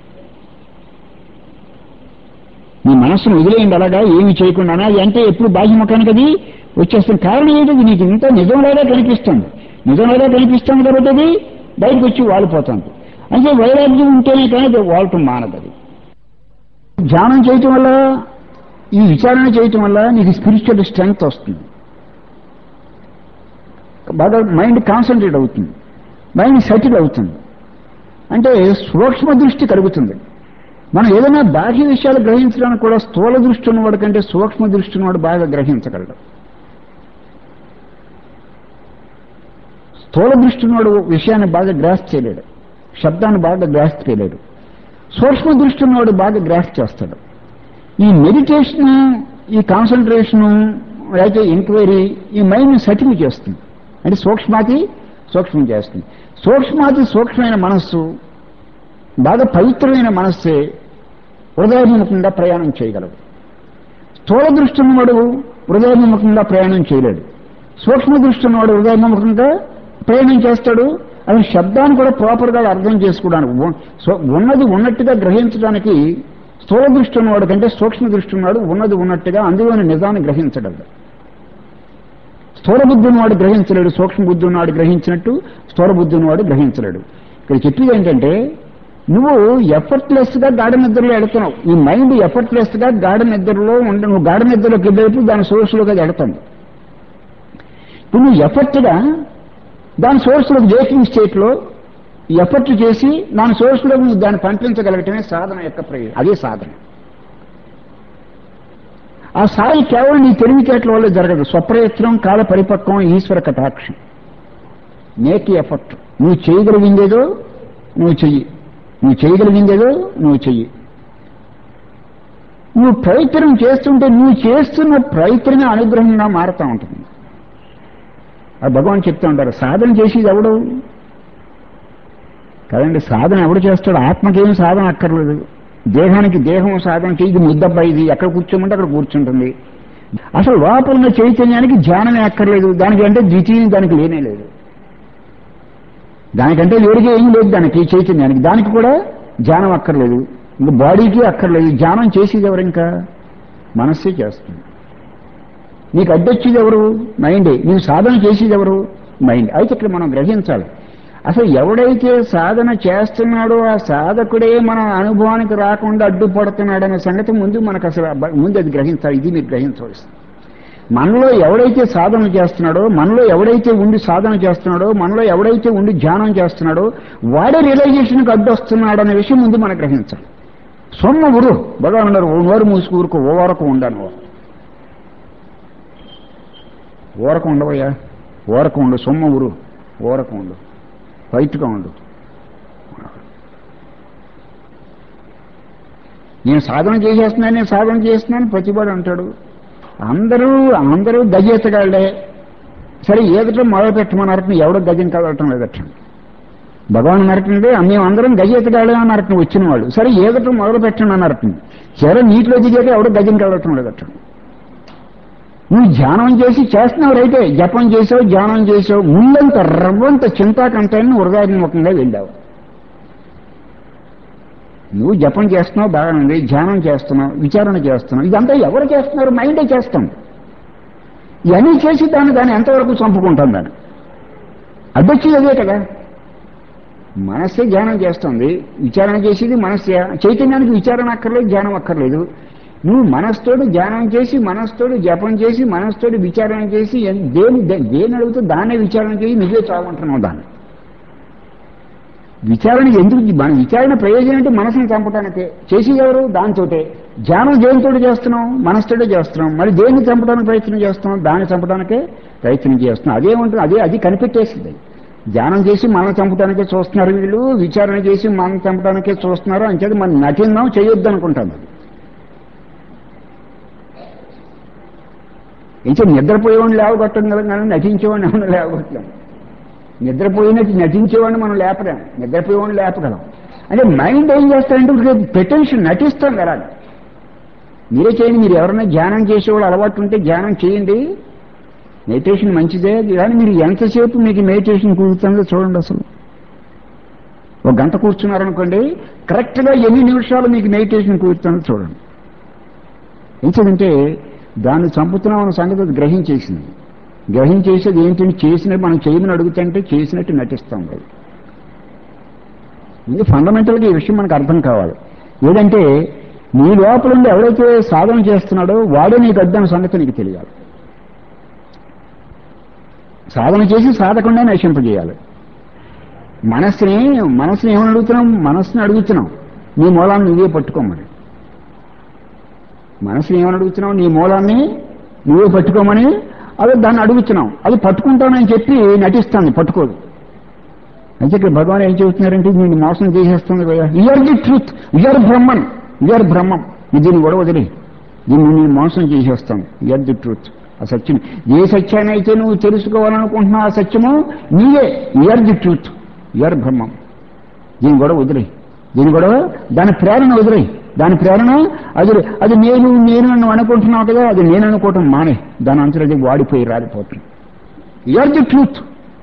మీ మనస్సును వదిలేయండి అలాగా ఏమి చేయకుండా అది అంటే ఎప్పుడు బాహ్యముఖానికి అది వచ్చేస్తుంది కారణం ఏంటది నీకు ఇంత నిజంలాగా కనిపిస్తుంది నిజంలాగా కనిపిస్తుంది కాబట్టి అది బయటకు వచ్చి వాలిపోతుంది అంటే వైరాగ్యం ఉంటేనే కానీ అది వాడటం మానదు అది ధ్యానం చేయటం వల్ల ఈ విచారణ చేయటం వల్ల నీకు స్పిరిచువల్ స్ట్రెంగ్త్ వస్తుంది బాగా మైండ్ కాన్సన్ట్రేట్ అవుతుంది మైండ్ సెటిల్ అవుతుంది అంటే సూక్ష్మ దృష్టి కలుగుతుంది మనం ఏదైనా బాహ్య విషయాలు గ్రహించడానికి కూడా స్థూల దృష్టి ఉన్నవాడు కంటే సూక్ష్మ దృష్టి ఉన్నవాడు బాగా గ్రహించగలడు స్థూల దృష్టి ఉన్నవాడు విషయాన్ని బాగా గ్రాస్ చేయలేడు శబ్దాన్ని బాగా గ్రాస్ చేయలేడు సూక్ష్మ దృష్టి ఉన్నవాడు బాగా గ్రాస్ చేస్తాడు ఈ మెడిటేషన్ ఈ కాన్సన్ట్రేషను లేకపోతే ఎంక్వైరీ ఈ మైండ్ సెటిల్ చేస్తుంది అంటే సూక్ష్మాతి సూక్ష్మం చేస్తుంది సూక్ష్మాతి సూక్ష్మమైన మనస్సు బాగా పవిత్రమైన మనస్సే హృదయాభిముఖంగా ప్రయాణం చేయగలడు స్థూల దృష్టి ఉన్నవాడు హృదయాభిముఖంగా ప్రయాణం చేయలేడు సూక్ష్మ దృష్టి ఉన్నవాడు హృదయాభిముఖంగా ప్రయాణం చేస్తాడు అది శబ్దాన్ని కూడా ప్రాపర్గా అర్థం చేసుకోవడానికి ఉ- సో- ఉన్నది ఉన్నట్టుగా గ్రహించడానికి స్థూల దృష్టి ఉన్నవాడు కంటే సూక్ష్మ దృష్టి ఉన్నాడు ఉన్నది ఉన్నట్టుగా అందులోని నిజాన్ని గ్రహించగలడు స్థూల బుద్ధి ఉన్నవాడు గ్రహించలేడు సూక్ష్మ బుద్ధి ఉన్నవాడు గ్రహించినట్టు స్థూల బుద్ధి ఉన్నవాడు గ్రహించలేడు ఇక్కడ చెప్పేది ఏంటంటే నువ్వు ఎఫర్ట్లెస్ గా గాఢ నిద్రలో వెళుతున్నావు ఈ మైండ్ ఎఫర్ట్లెస్ గా గాఢ నిద్రలో ఉండ నువ్వు గాఢ నిద్రలోకి వెళ్ళేప్పుడు దాని సోర్స్లోకి అది వెళుతుంది ఇప్పుడు నువ్వు ఎఫర్ట్గా దాని సోర్స్లోకి వేకింగ్ స్టేట్లో ఎఫర్ట్ చేసి దాని సోర్స్లోకి నువ్వు దాన్ని పంపించగలగటమే సాధన యొక్క ప్రయోజనం అదే సాధన ఆ సాయి కేవలం నీ తెలివితేటల వల్ల జరగదు స్వప్రయత్నం కాల పరిపక్వం ఈశ్వర కటాక్షం నేకి ఎఫర్ట్ నువ్వు చేయగలిగిందేదో నువ్వు చెయ్యి నువ్వు చేయగలిగిందేదో నువ్వు చెయ్యి నువ్వు ప్రయత్నం చేస్తుంటే నువ్వు చేస్తున్న ప్రయత్నమే అనుగ్రహంగా మారుతూ ఉంటుంది ఆ భగవాన్ చెప్తూ ఉంటారు సాధన చేసేది ఎవడు కదండి సాధన ఎవడు చేస్తాడు ఆత్మకేం సాధన అక్కర్లేదు దేహానికి దేహం సాధన చేయి ఇది ముద్దబ్బా ఇది ఎక్కడ కూర్చోమంటే అక్కడ కూర్చుంటుంది అసలు లోపల ఉన్న చైతన్యానికి ధ్యానమే అక్కర్లేదు దానికి అంటే ద్వితీయం దానికి లేనే లేదు దానికంటే వేడిగా ఏం లేదు దానికి చైతన్యానికి దానికి కూడా ధ్యానం అక్కర్లేదు ఇంకా బాడీకి అక్కర్లేదు ధ్యానం చేసేది ఎవరు ఇంకా మనస్సే చేస్తుంది నీకు అడ్డొచ్చేది ఎవరు మైండే నీకు సాధన చేసేది ఎవరు మైండ్ అయితే ఇక్కడ మనం గ్రహించాలి అసలు ఎవడైతే సాధన చేస్తున్నాడో ఆ సాధకుడే మన అనుభవానికి రాకుండా అడ్డుపడుతున్నాడనే సంగతి ముందు మనకు అసలు అబ్బ- ముందు అది గ్రహించాలి ఇది మీరు గ్రహించవలసింది మనలో ఎవడైతే సాధన చేస్తున్నాడో మనలో ఎవడైతే ఉండి సాధన చేస్తున్నాడో మనలో ఎవడైతే ఉండి ధ్యానం చేస్తున్నాడో వాడే రియలైజేషన్కి అడ్డొస్తున్నాడు అనే విషయం ముందు మనం గ్రహించాలి సొమ్మ ఊరు భగవాన్ అన్నారు ఓ నోరు మూసుకు ఊరుకో ఓ వరకు ఉండను ఊరకు ఉండవయ్యా ఊరకు ఉండు సొమ్మ ఊరు ఊరకు ఉండు వైట్గా ఉండు నేను సాధన చేసేస్తున్నాను నేను సాధన చేస్తున్నాను ప్రతివాడు అంటాడు అందరూ అందరూ గజెత్తగాళ్లే సరే ఏదటం మొదలు పెట్టమన్నారు ఎవడో గజం కదలటం లేదట భగవాన్ అన్నట్టుండే మేము అందరం గజెత్తగాళ్ళే అన్నట్టు వచ్చిన వాళ్ళు సరే ఏదటం మొదలు పెట్టండి అన్నట్టు సరే నీటిలో దిగాక ఎవడో గజం కదలటం లేదట నువ్వు ధ్యానం చేసి చేస్తున్నావు రైతే జపం చేసావు ధ్యానం చేసావు ముందంత రవ్వంత చింతాకంటాన్ని హృదయాత్మకంగా వెళ్ళావు నువ్వు జపం చేస్తున్నావు బాగా ఉంది ధ్యానం చేస్తున్నావు విచారణ చేస్తున్నావు ఇదంతా ఎవరు చేస్తున్నారు మైండే చేస్తాం ఇవన్నీ చేసి దాన్ని దాన్ని ఎంతవరకు చంపుకుంటాం దాన్ని అడ్డొచ్చి అదే కదా మనస్సే ధ్యానం చేస్తుంది విచారణ చేసేది మనస్సే చైతన్యానికి విచారణ అక్కర్లేదు ధ్యానం అక్కర్లేదు నువ్వు మనస్తోడు ధ్యానం చేసి మనస్తోడు జపం చేసి మనస్తోడు విచారణ చేసి ఎన్- దేని దే- దేని అడుగుతూ దాన్నే విచారణ చేసి నువ్వే చావంటున్నావు దాన్ని విచారణ ఎందుకు మన విచారణ ప్రయోజనం అంటే మనసుని చంపడానికే చేసి ఎవరు దాంతోటే ధ్యానం దేనితోటి చేస్తున్నాం మనసుతోటే చేస్తున్నాం మరి దేన్ని చంపడానికి ప్రయత్నం చేస్తున్నాం దాన్ని చంపడానికే ప్రయత్నం చేస్తున్నాం అదేమంటుంది అదే అది కనిపెట్టేసింది ధ్యానం చేసి మనం చంపడానికే చూస్తున్నారు వీళ్ళు విచారణ చేసి మనం చంపడానికే చూస్తున్నారు అంచేది మనం నటిందాం చేయొద్దు అనుకుంటాను ఇంకా నిద్రపోయేవాడిని లేవగొట్టం కదా కానీ నటించేవాడిని ఏమన్నా లేవగొట్టలేం నిద్రపోయినట్టు నటించేవాడిని మనం లేపలేం నిద్రపోయేవాడిని లేపగలం అంటే మైండ్ ఏం చేస్తారంటే పెటెన్షన్ నటిస్తాం కదా మీరే చేయండి మీరు ఎవరైనా ధ్యానం చేసేవాళ్ళు అలవాటు ఉంటే ధ్యానం చేయండి మెడిటేషన్ మంచిదే కానీ మీరు ఎంతసేపు మీకు మెడిటేషన్ కుదురుతుందో చూడండి అసలు ఒక గంట కూర్చున్నారనుకోండి కరెక్ట్గా ఎన్ని నిమిషాలు మీకు మెడిటేషన్ కుదురుతుందో చూడండి ఎంచేదంటే దాన్ని చంపుతున్నాం అన్న సంగతి అది గ్రహించేసింది గ్రహించేసేది ఏంటంటే చేసినట్టు మనం చేయమని అడుగుతుంటే చేసినట్టు నటిస్తాం అది ఇది ఫండమెంటల్గా ఈ విషయం మనకు అర్థం కావాలి ఏదంటే నీ లోపల ఉండి ఎవరైతే సాధన చేస్తున్నాడో వాడే నీకు అద్దన్న సంగతి నీకు తెలియాలి సాధన చేసి సాధకుండా నశింపజేయాలి మనస్సుని మనస్సుని ఏమని అడుగుతున్నాం మనస్సుని అడుగుతున్నాం నీ మూలాన్ని నువ్వే పట్టుకోమని మనసుని ఏమని అడుగుతున్నావు నీ మూలాన్ని నువ్వే పట్టుకోమని అదే దాన్ని అడుగుతున్నాం అది పట్టుకుంటానని చెప్పి నటిస్తాను పట్టుకోదు అయితే ఇక్కడ భగవాన్ ఏం చెబుతున్నారంటే నేను మోసం చేసేస్తుంది కదా you are the truth you are Brahman you are Brahmam ఇది దీన్ని కూడా వదిలే దీన్ని నేను మోసం చేసేస్తాను యూఆర్ ది ట్రూత్ ఆ సత్యం ఏ సత్యాన్ని అయితే నువ్వు తెలుసుకోవాలనుకుంటున్నావు ఆ సత్యము నీవే you are the truth you are Brahmam దీన్ని కూడా వదిలే దీన్ని కూడా దాని ప్రేరణ వదిలే దాని ప్రేరణ అది అది నేను నేను నువ్వు అనుకుంటున్నావు కదా అది నేను అనుకోవటం మానే దాని అంతా అది వాడిపోయి రాలిపోతుంది యూఆర్ ది ట్రూత్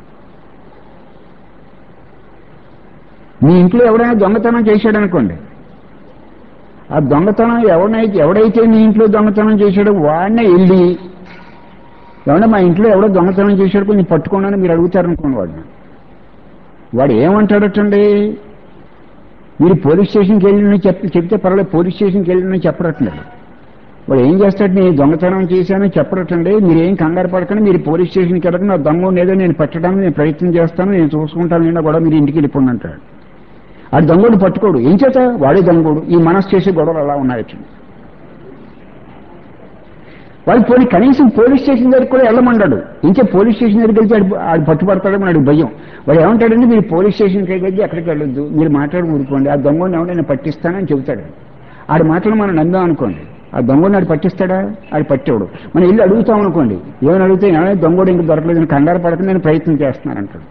మీ ఇంట్లో ఎవడైనా దొంగతనం చేశాడు అనుకోండి ఆ దొంగతనం ఎవడైతే ఎవడైతే మీ ఇంట్లో దొంగతనం చేశాడో వాడినే వెళ్ళి ఏమన్నా మా ఇంట్లో ఎవడో దొంగతనం చేశాడు కొంచెం పట్టుకోండి అని మీరు అడుగుతారనుకోండి వాడిని వాడు ఏమంటాడటండి మీరు పోలీస్ స్టేషన్కి వెళ్ళిన చెప్ చెప్తే పర్వాలేదు పోలీస్ స్టేషన్కి వెళ్ళిన చెప్పరట్లేదు వాడు ఏం చేస్తాడు నేను దొంగతనం చేశానని చెప్పరటండి మీరు ఏం కంగారు పడకండి మీరు పోలీస్ స్టేషన్కి వెళ్ళక నా దొంగ లేదో నేను పెట్టడానికి నేను ప్రయత్నం చేస్తాను నేను చూసుకుంటాను నిన్న కూడా మీరు ఇంటికి వెళ్ళిపోండి అంటాడు ఆడు దొంగోడు పట్టుకోడు ఏం చేత వాడే దొంగోడు ఈ మనసు చేసే గొడవలు అలా ఉన్నాయట వాడు పోనీ కనీసం పోలీస్ స్టేషన్ దగ్గరికి కూడా వెళ్ళమంటాడు ఇంకే పోలీస్ స్టేషన్ దగ్గరికి వెళ్తే ఆడు- ఆడు పట్టుబడతాడో మనకు భయం వాడు ఏమంటాడంటే మీరు పోలీస్ స్టేషన్కి వెళ్ళి అక్కడికి వెళ్ళొద్దు మీరు మాట్లాడి ఊరుకోండి ఆ దొంగని ఏమన్నా నేను పట్టిస్తానని చెబుతాడు ఆడి మాటలు మనం నమ్మాం అనుకోండి ఆ దొంగని ఆడు పట్టిస్తాడా ఆడు పట్టేవాడు మనం వెళ్ళి అడుగుతాం అనుకోండి ఏమని అడిగితే ఏమైనా దొంగోడు ఇంక దొరకలేదు నేను కంగారు పడక నేను ప్రయత్నం చేస్తున్నానంటాడు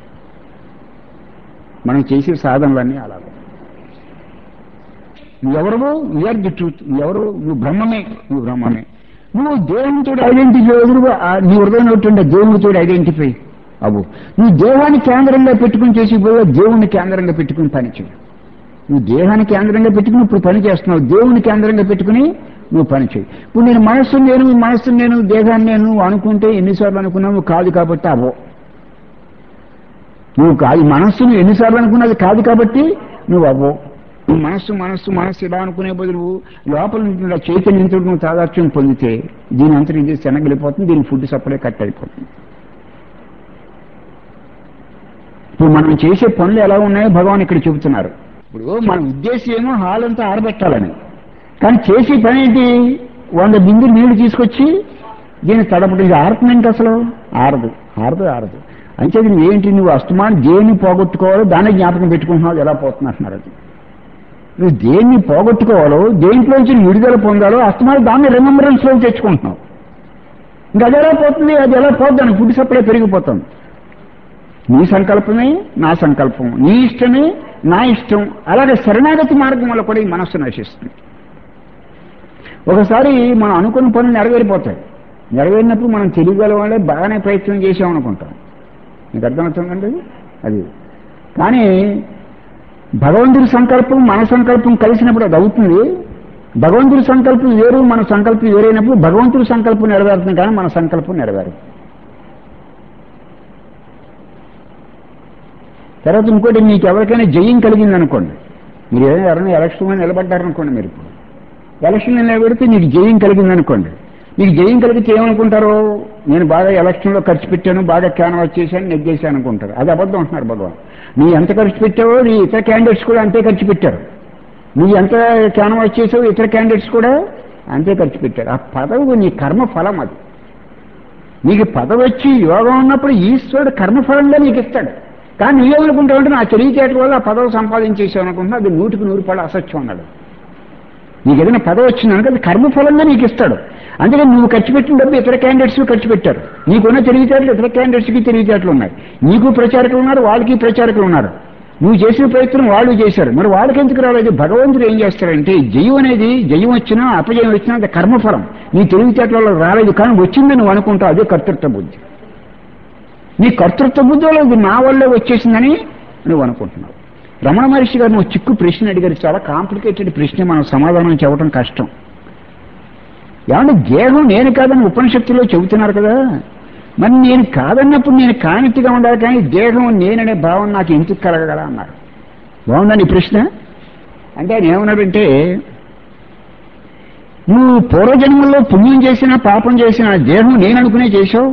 మనం చేసే సాధనలన్నీ అలాగే నువ్వెవరు యూఆర్ ది ట్రూత్ నువ్వెవరు నువ్వు బ్రహ్మమే నువ్వు బ్రహ్మమే నువ్వు దేవునితో ఐడెంటిఫై ఎదురుగా నీ హృదయం ఉంటుండే దేవునితో ఐడెంటిఫై అవు నువ్వు దేహాన్ని కేంద్రంగా పెట్టుకుని చేసి పోయా దేవుని కేంద్రంగా పెట్టుకుని పని చేయి నువ్వు దేహాన్ని కేంద్రంగా పెట్టుకుని ఇప్పుడు పని చేస్తున్నావు దేవుని కేంద్రంగా పెట్టుకుని నువ్వు పని చేయి ఇప్పుడు నేను మనస్సు నేను మనస్సు నేను దేహాన్ని నేను అనుకుంటే ఎన్నిసార్లు అనుకున్నావు కాదు కాబట్టి అవో నువ్వు కాదు ఈ మనస్సును ఎన్నిసార్లు అనుకున్నది కాదు కాబట్టి నువ్వు అవ్వవు నువ్వు మనస్సు మనస్సు మనస్సు ఇలా అనుకునే బదులు లోపల ఉంటున్న చైతన్యంతో నువ్వు తాదాత్యం పొందితే దీని అంతా ఇది శనగలిపోతుంది దీని ఫుడ్ సప్లై కట్ అయిపోతుంది ఇప్పుడు మనం చేసే పనులు ఎలా ఉన్నాయో భగవాన్ ఇక్కడ చెబుతున్నారు ఇప్పుడు మన ఉద్దేశం ఏమో హాల్ అంతా ఆరబెట్టాలని కానీ చేసే పని ఏంటి వంద బిందు నీళ్లు తీసుకొచ్చి దీన్ని తడపడం ఇది ఆరుతుందంటే అసలు ఆరదు ఆరదు ఆరదు అంటే నువ్వు ఏంటి నువ్వు అస్తమాన్ దేన్ని పోగొట్టుకోవాలో దాన్ని జ్ఞాపకం పెట్టుకుంటున్నావు ఎలా పోతున్నారు అది నువ్వు దేన్ని పోగొట్టుకోవాలో దేంట్లోంచి నువ్వు విడుదల పొందాలో అస్తమానం దాన్ని రిమెంబరెన్స్ లో తెచ్చుకుంటున్నావు ఇంకా అది ఎలా పోతుంది అది ఎలా పోద్దాను ఫుడ్ సప్లై పెరిగిపోతుంది నీ సంకల్పమే నా సంకల్పం నీ ఇష్టమే నా ఇష్టం అలాగే శరణాగతి మార్గం వల్ల కూడా ఈ మనస్సు నశిస్తుంది ఒకసారి మనం అనుకున్న పనులు నెరవేరిపోతాయి నెరవేరినప్పుడు మనం తెలియగల వాళ్ళే బాగానే ప్రయత్నం చేసాం అనుకుంటాం మీకు అర్థమవుతుందండి అది కానీ భగవంతుడి సంకల్పం మన సంకల్పం కలిసినప్పుడు అది అవుతుంది భగవంతుడి సంకల్పం వేరు మన సంకల్పం వేరైనప్పుడు భగవంతుడి సంకల్పం నెరవేరుతుంది కానీ మన సంకల్పం నెరవేరదు తర్వాత ఇంకోటి మీకు ఎవరికైనా జయం కలిగింది అనుకోండి మీరు ఏదైనా ఎవరైనా ఎలక్షన్ నిలబడ్డారనుకోండి మీరు ఇప్పుడు ఎలక్షన్ నిలబెడితే నీకు జయం కలిగింది అనుకోండి మీకు జయం కలిగితే ఏమనుకుంటారు నేను బాగా ఎలక్షన్లో ఖర్చు పెట్టాను బాగా క్యాన్వాస్ చేశాను నెగ్గేశాను అనుకుంటారు అది అబద్ధం అంటున్నారు భగవాన్ నీ ఎంత ఖర్చు పెట్టావో నీ ఇతర క్యాండిడేట్స్ కూడా అంతే ఖర్చు పెట్టారు నువ్వు ఎంత క్యాన్వాస్ చేసావో ఇతర క్యాండిడేట్స్ కూడా అంతే ఖర్చు పెట్టారు ఆ పదవి నీ కర్మ ఫలం అది నీకు పదవి వచ్చి యోగం ఉన్నప్పుడు ఈశ్వరుడు కర్మఫలంగా నీకు ఇస్తాడు కానీ నువ్వేమనుకుంటావు అంటే నా తెలివితేటల వల్ల ఆ పదవి సంపాదించేసావు అనుకుంటున్నా అది నూటికి నూరు పడ అసత్యం అన్నాడు నీకు ఏదైనా పదవి వచ్చిందనుక అది కర్మఫలంగా నీకు ఇస్తాడు అందుకని నువ్వు ఖర్చు పెట్టిన డబ్బు ఇతర క్యాండిడేట్స్ ఖర్చు పెట్టారు నీకున్న తెలివితేటలు ఇతర క్యాండిడేట్స్కి తెలివితేటలు ఉన్నాయి నీకు ప్రచారకులు ఉన్నారు వాళ్ళకి ప్రచారకులు ఉన్నారు నువ్వు చేసిన ప్రయత్నం వాళ్ళు చేశారు మరి వాళ్ళకి ఎందుకు రాలేదు భగవంతుడు ఏం చేస్తారంటే జయం అనేది జయం వచ్చినా అపజయం వచ్చినా అది కర్మఫలం నీ తెలివితేటల వల్ల రాలేదు కానీ వచ్చిందని నువ్వు అనుకుంటావు అదే కర్తృత్వ బుద్ధి నీ కర్తృత్వ బుద్ధి వల్ల ఇది నా వల్లే వచ్చేసిందని నువ్వు అనుకుంటున్నావు రమణ మహర్షి గారు నువ్వు చిక్కు ప్రశ్న అడిగారు చాలా కాంప్లికేటెడ్ ప్రశ్న మనం సమాధానం చెప్పడం కష్టం ఏమంటే దేహం నేను కాదని ఉపనిషత్తులో చెబుతున్నారు కదా మరి నేను కాదన్నప్పుడు నేను కానితిగా ఉండాలి కానీ దేహం నేననే భావం నాకు ఎందుకు కలగగల అన్నారు బాగుందని ప్రశ్న అంటే ఆయన ఏమన్నాడంటే నువ్వు పూర్వజన్మల్లో పుణ్యం చేసినా పాపం చేసినా దేహం నేను అనుకునే చేశావు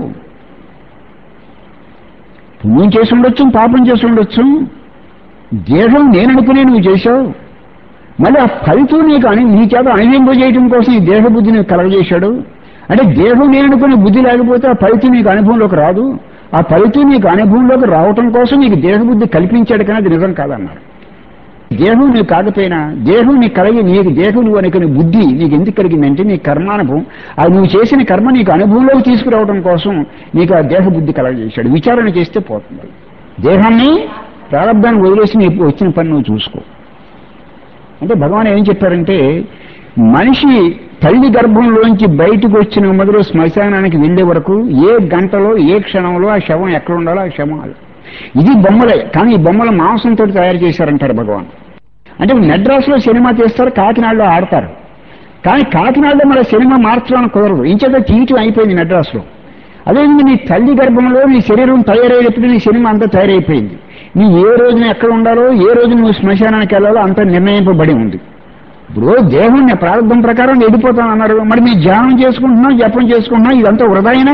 పుణ్యం చేసి ఉండొచ్చు పాపం చేసి ఉండొచ్చు దేహం నేను అనుకునే నువ్వు చేశావు మళ్ళీ ఆ ఫలితం నీకు అని నీ చేత అనుభవింపజేయడం కోసం ఈ దేహ బుద్ధి నీకు కలగజేశాడు అంటే దేహం నేను అనుకునే బుద్ధి లేకపోతే ఆ ఫలితం నీకు అనుభవంలోకి రాదు ఆ ఫలితం నీకు అనుభవంలోకి రావటం కోసం నీకు దేహ బుద్ధి కల్పించాడు కానీ అది నిజం కాదన్నారు దేహం నీకు కాకపోయినా దేహం నీకు కలిగి నీకు దేహం నువ్వు అనుకునే బుద్ధి నీకు ఎందుకు కలిగిందంటే నీ కర్మానుభవం అది నువ్వు చేసిన కర్మ నీకు అనుభవంలోకి తీసుకురావడం కోసం నీకు ఆ దేహ బుద్ధి కలగజేశాడు విచారణ చేస్తే పోతుంది దేహాన్ని ప్రారంభాన్ని వదిలేసి నీకు వచ్చిన పని నువ్వు చూసుకో అంటే భగవాన్ ఏం చెప్పారంటే మనిషి తల్లి గర్భంలోంచి బయటకు వచ్చిన మొదలు శ్మశానానికి వెళ్లే వరకు ఏ గంటలో ఏ క్షణంలో ఆ శవం ఎక్కడ ఉండాలో ఆ శవం అది ఇది బొమ్మలే కానీ ఈ బొమ్మలు మాంసంతో తయారు చేశారంటారు భగవాన్ అంటే మెడ్రాస్లో సినిమా తీస్తారు కాకినాడలో ఆడతారు కానీ కాకినాడలో మన సినిమా మార్చడం కుదరదు ఇంచేత తీయటం అయిపోయింది మెడ్రాస్లో అదేవిధంగా నీ తల్లి గర్భంలో నీ శరీరం తయారయ్యేటప్పుడు నీ సినిమా అంతా తయారైపోయింది నీ ఏ రోజున ఎక్కడ ఉండాలో ఏ రోజు నువ్వు శ్మశానానికి వెళ్ళాలో అంత నిర్ణయింపబడి ఉంది ఇప్పుడు దేహం నీ ప్రారంభం ప్రకారం వెళ్ళిపోతాను అన్నారు మరి మీ ధ్యానం చేసుకుంటున్నాం జపం చేసుకుంటున్నాం ఇదంతా వృధాయినా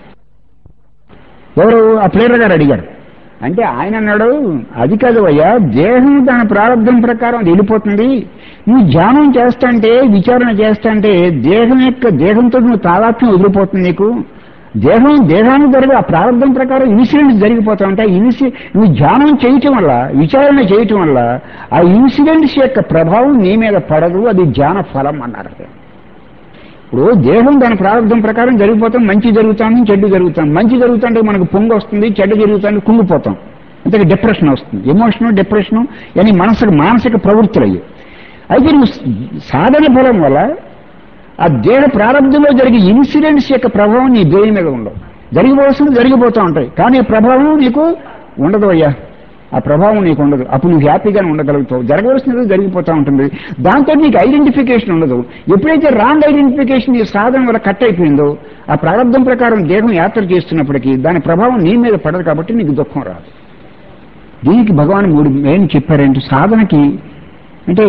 ఎవరు ఆ ప్లేయర్ గారు అడిగారు అంటే ఆయన అన్నాడు అది కాదు అయ్యా దేహం దాని ప్రారంభం ప్రకారం అది వెళ్ళిపోతుంది నువ్వు ధ్యానం చేస్తాంటే విచారణ చేస్తాంటే దేహం యొక్క దేహంతో నువ్వు తాదాత్మ్యం వదిలిపోతుంది నీకు దేహం దేహానికి జరిగే ఆ ప్రారంభం ప్రకారం ఇన్సిడెంట్స్ జరిగిపోతా ఉంటాయి ఇన్సి నువ్వు ధ్యానం చేయటం వల్ల విచారణ చేయటం వల్ల ఆ ఇన్సిడెంట్స్ యొక్క ప్రభావం నీ మీద పడదు అది ధ్యాన ఫలం అన్నారు ఇప్పుడు దేహం దాని ప్రారంభం ప్రకారం జరిగిపోతాం మంచి జరుగుతుంది చెడ్డు జరుగుతాం మంచి జరుగుతుంటే మనకు పొంగు వస్తుంది చెడ్డు జరుగుతుంటే కుంగిపోతాం అంతే డిప్రెషన్ వస్తుంది ఎమోషను డిప్రెషను అని మనసుకు మానసిక ప్రవృత్తులు అయ్యి అయితే నువ్వు సాధన ఫలం వల్ల ఆ దేహ ప్రారంభంలో జరిగే ఇన్సిడెంట్స్ యొక్క ప్రభావం నీ దేహం మీద ఉండవు జరిగిపోవలసింది జరిగిపోతూ ఉంటాయి కానీ ఆ ప్రభావం నీకు ఉండదు అయ్యా ఆ ప్రభావం నీకు ఉండదు అప్పుడు నువ్వు హ్యాపీగానే ఉండగలుగుతావు జరగవలసినది జరిగిపోతూ ఉంటుంది దాంతో నీకు ఐడెంటిఫికేషన్ ఉండదు ఎప్పుడైతే రాంగ్ ఐడెంటిఫికేషన్ నీ సాధన వల్ల కట్ అయిపోయిందో ఆ ప్రారంభం ప్రకారం దేహం యాత్ర చేస్తున్నప్పటికీ దాని ప్రభావం నీ మీద పడదు కాబట్టి నీకు దుఃఖం రాదు దీనికి భగవాన్ మూడు మెయిన్ చెప్పారంటే సాధనకి అంటే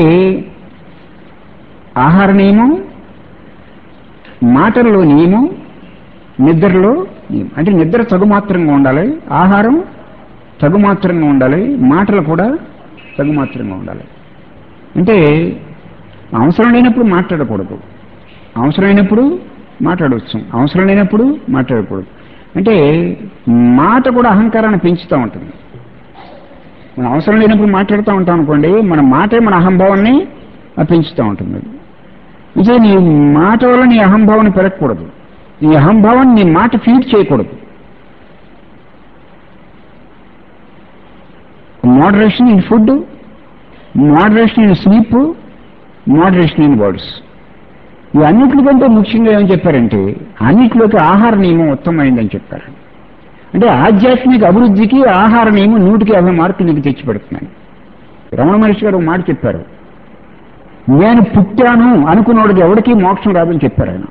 ఆహార నియమం మాటల్లో నియమం నిద్రలో నియమం అంటే నిద్ర తగుమాత్రంగా ఉండాలి ఆహారం తగుమాత్రంగా ఉండాలి మాటలు కూడా తగుమాత్రంగా ఉండాలి అంటే అవసరం లేనప్పుడు మాట్లాడకూడదు అవసరమైనప్పుడు మాట్లాడవచ్చు అవసరం లేనప్పుడు మాట్లాడకూడదు అంటే మాట కూడా అహంకారాన్ని పెంచుతూ ఉంటుంది మనం అవసరం లేనప్పుడు మాట్లాడుతూ ఉంటాం అనుకోండి మన మాటే మన అహంభావాన్ని పెంచుతూ ఉంటుంది ఇదే నీ మాట వల్ల నీ అహంభావాన్ని పెరగకూడదు ఈ అహంభావాన్ని నీ మాట ఫీడ్ చేయకూడదు moderation in food moderation in sleep moderation in words ఈ అన్నిటికంటే ముఖ్యంగా ఏం చెప్పారంటే అన్నిటిలోకి ఆహార నియమం ఉత్తమమైందని చెప్పారు అంటే ఆధ్యాత్మిక అభివృద్ధికి ఆహార నియమం నూటికి యాభై మార్కులు నీకు తెచ్చిపెడుతున్నాయి రమణ మహర్షి గారు ఒక మాట చెప్పారు నేను పుట్టాను అనుకున్నవాడికి ఎవరికీ మోక్షం రాదని చెప్పారు ఆయన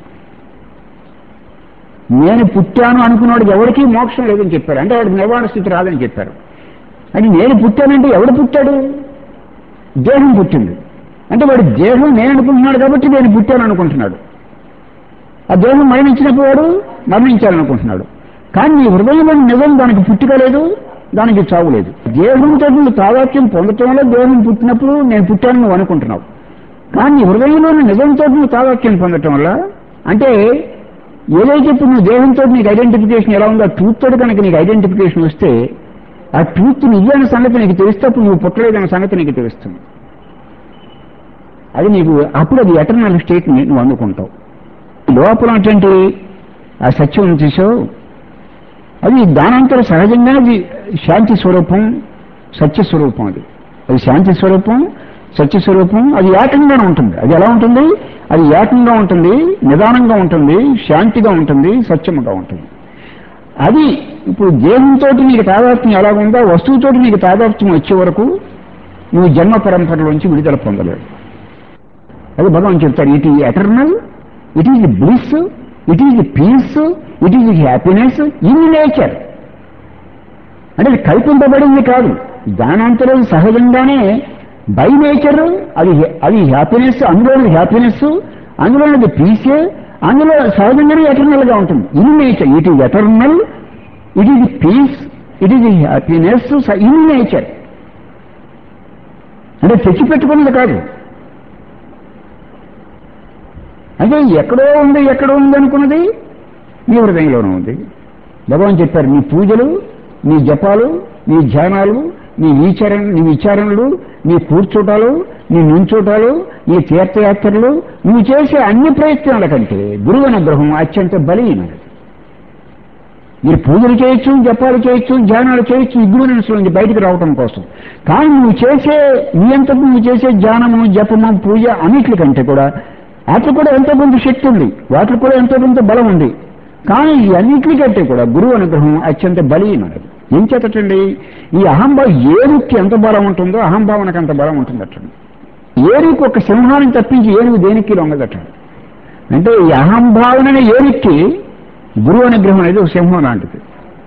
నేను పుట్టాను అనుకున్నవాడికి ఎవరికీ మోక్షం లేదని చెప్పారు అంటే వాడికి నిర్వాణ స్థితి రాదని చెప్పారు అని నేను పుట్టానంటే ఎవడు పుట్టాడు దేహం పుట్టింది అంటే వాడి దేహం నేను అనుకుంటున్నాడు కాబట్టి నేను పుట్టాను అనుకుంటున్నాడు ఆ దేహం మరణించినప్పుడు వాడు మరణించాలనుకుంటున్నాడు కానీ నీ హృదయంలోని నిజం దానికి పుట్టుక లేదు దానికి చావు లేదు దేహంతో నువ్వు తాదాత్యం పొందటం వల్ల దేహం పుట్టినప్పుడు నేను పుట్టాను నువ్వు అనుకుంటున్నావు కానీ నీ హృదయంలోని నిజంతో నువ్వు తాదాత్యం పొందటం వల్ల అంటే ఏదైతే ఇప్పుడు నువ్వు దేహంతో నీకు ఐడెంటిఫికేషన్ ఎలా ఉందో ఆ ట్రూత్ తోటి కనుక నీకు ఐడెంటిఫికేషన్ వస్తే ఆ ట్రూత్ నిజ అనే సంగతి నీకు తెలిస్తే అప్పుడు నువ్వు పుట్టలేదనే సంగతి నీకు తెలుస్తుంది అది నీకు అప్పుడు అది ఎటర్నల్ స్టేట్ ని నువ్వు అందుకుంటావు లోపల అటువంటి ఆ సత్యం చూసావు అది దానంతర సహజంగా అది శాంతి స్వరూపం సత్య స్వరూపం అది అది శాంతి స్వరూపం సత్య స్వరూపం అది ఏకంగానే ఉంటుంది అది ఎలా ఉంటుంది అది ఏకంగా ఉంటుంది నిదానంగా ఉంటుంది శాంతిగా ఉంటుంది సత్యముగా ఉంటుంది అది ఇప్పుడు దేహంతో నీకు తాదాత్మ్యం ఎలాగుందో వస్తువుతోటి నీకు తాదాత్మ్యం వచ్చే వరకు నువ్వు జన్మ పరంపరలోంచి విడుదల పొందలేవు అది భగవాన్ చెప్తారు it is eternal it is bliss it is peace it is happiness in nature అంటే అది కల్పింపబడింది కాదు దానంతలో సహజంగానే బై నేచర్ అది అది హ్యాపీనెస్ అందులోని హ్యాపీనెస్ అందులోనిది పీస్ అందులో సహజంగానే ఎటర్నల్ గా ఉంటుంది in nature it is eternal it is peace it is happiness in nature అంటే తెచ్చిపెట్టుకున్నది కాదు అంటే ఎక్కడో ఉంది ఎక్కడో ఉంది అనుకున్నది నీ హృదయంలోనే ఉంది భగవాన్ చెప్పారు నీ పూజలు నీ జపాలు నీ ధ్యానాలు నీ విచారణ నీ విచారణలు నీ కూర్చోటాలు నీ నుంచోటాలు నీ తీర్థయాత్రలు నువ్వు చేసే అన్ని ప్రయత్నాల కంటే గురువు అనుగ్రహం అత్యంత బలీనది మీరు పూజలు చేయొచ్చు జపాలు చేయొచ్చు ధ్యానాలు చేయొచ్చు ఇగ్నోరెన్స్ నుంచి బయటకు రావటం కోసం కానీ నువ్వు చేసే నీ అంతకు నువ్వు చేసే ధ్యానము జపము పూజ అన్నిటికంటే కూడా వాటికి కూడా ఎంతో కొంత శక్తి ఉంది వాటికి కూడా ఎంతో కొంత బలం ఉంది కానీ ఈ అన్నింటికంటే కూడా గురువు అనుగ్రహం అత్యంత బలీనది ఏం చేతటండి ఈ అహంభావం ఏరుకి ఎంత బలం ఉంటుందో అహంభావనకు అంత బలం ఉంటుందటండి ఏరుకి ఒక సింహాన్ని తప్పించి ఏనుగు దేనికి లొంగదట అంటే ఈ అహంభావనని ఏరుక్కి గురువు అనుగ్రహం అనేది ఒక సింహం లాంటిది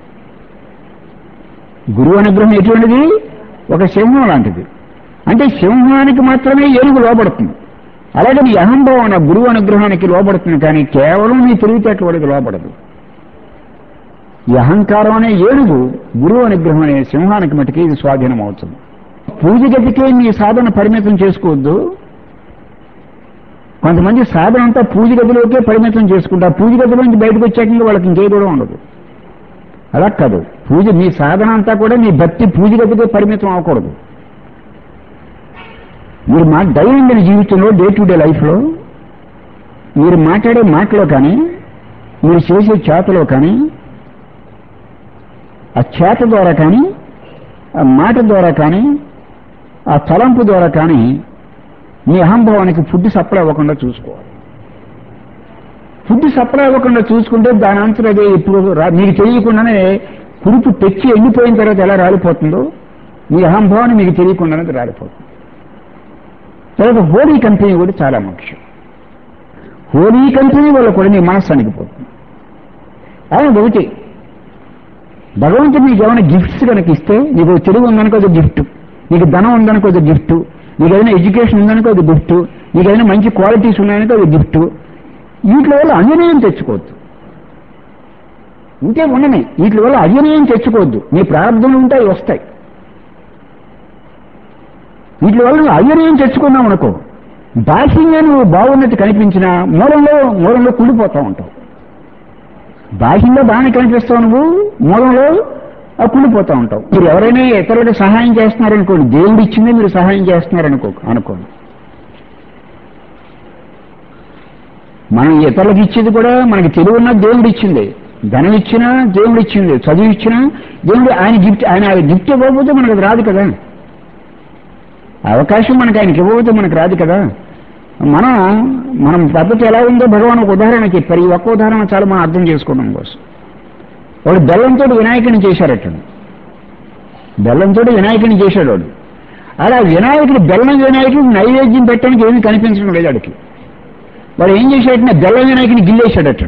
గురువు అనుగ్రహం ఎటువంటిది ఒక సింహం లాంటిది అంటే సింహానికి మాత్రమే ఏనుగు లోపడుతుంది అలాగే నీ అహంభావన గురువు అనుగ్రహానికి లోపడుతుంది కానీ కేవలం నీ తెలివితేటల వాడికి లోపడదు ఈ అహంకారం అనే ఏనుగు గురువు అనుగ్రహం అనే సింహానికి మటుకి ఇది స్వాధీనం అవుతుంది పూజ గతికే నీ సాధన పరిమితం చేసుకోవద్దు కొంతమంది సాధన అంతా పూజ గదిలోకే పరిమితం చేసుకుంటారు పూజ గదిలోంచి బయటకు వచ్చాక వాళ్ళకి ఇంకే కూడా ఉండదు అలా కాదు పూజ మీ సాధన అంతా కూడా మీ భక్తి పూజ గదికే పరిమితం అవ్వకూడదు మీరు మా దైనందిన జీవితంలో డే టు డే లైఫ్లో మీరు మాట్లాడే మాటలో కానీ మీరు చేసే చేతలో కానీ ఆ చేత ద్వారా కానీ ఆ మాట ద్వారా కానీ ఆ తలంపు ద్వారా కానీ మీ అహంభావానికి ఫుడ్ సప్లై అవ్వకుండా చూసుకోవాలి ఫుడ్ సప్లై అవ్వకుండా చూసుకుంటే దాని అంతా అదే ఇప్పుడు రా- మీకు తెలియకుండానే కురుపు తెచ్చి ఎండిపోయిన తర్వాత ఎలా రాలిపోతుందో మీ అహంభావాన్ని మీకు తెలియకుండానే అది రాలిపోతుంది తర్వాత హోలీ కంపెనీ కూడా చాలా ముఖ్యం హోలీ కంపెనీ వల్ల కూడా నీ మనస్సు అణిగిపోతుంది ఆయన ఒకటి భగవంతుడు నీకు ఏమైనా గిఫ్ట్స్ కనుక ఇస్తే నీకు తెలుగు ఉందనుకో అది గిఫ్ట్ నీకు ధనం ఉందనుకో అది గిఫ్ట్ నీకు ఏదైనా ఎడ్యుకేషన్ ఉందనుకో అది గిఫ్ట్ నీకు ఏదైనా మంచి క్వాలిటీస్ ఉన్నాయనుకో అది గిఫ్ట్ వీటి వల్ల అన్యనయం తెచ్చుకోవద్దు ఇంకే ఉండనే వీటి వల్ల అన్యనయం తెచ్చుకోవద్దు నీ ప్రారంభంలో ఉంటే అవి వస్తాయి వీటి వల్ల నువ్వు అయ్యనయం తెచ్చుకున్నావు అనుకో బాహ్యంగా నువ్వు బాగున్నట్టు కనిపించినా మూలంలో మూలంలో కుళ్ళిపోతా ఉంటావు బాహ్యంగా బాగానే కనిపిస్తావు నువ్వు మూలంలో ఆ కుళ్ళిపోతా ఉంటావు మీరు ఎవరైనా ఇతరులకు సహాయం చేస్తున్నారనుకోండి దేవుడు ఇచ్చిందే మీరు సహాయం చేస్తున్నారనుకో అనుకోండి మనం ఇతరులకు ఇచ్చేది కూడా మనకి తెలివి ఉన్న దేవుడు ఇచ్చింది ధనం ఇచ్చినా దేవుడు ఇచ్చింది చదువు ఇచ్చినా దేవుడు ఆయన గిఫ్ట్ ఆయన గిఫ్ట్ ఇవ్వకపోతే మనకు అది రాదు కదా అవకాశం మనకి ఆయనకి ఇవ్వకపోతే మనకు రాదు కదా మనం మనం పద్ధతి ఎలా ఉందో భగవాన్ ఒక ఉదాహరణ చెప్పారు ఈ ఒక్క ఉదాహరణ చాలా మనం అర్థం చేసుకోవడం కోసం వాడు బెల్లంతో వినాయకుడిని చేశారట బెల్లంతో వినాయకుడిని చేశాడు వాడు అలా వినాయకుడు బెల్లం వినాయకుడు నైవేద్యం పెట్టడానికి ఏమీ కనిపించడం లేదు వాడికి వాడు ఏం చేశాడంటే బెల్లం వినాయకుని గిల్లేశాడట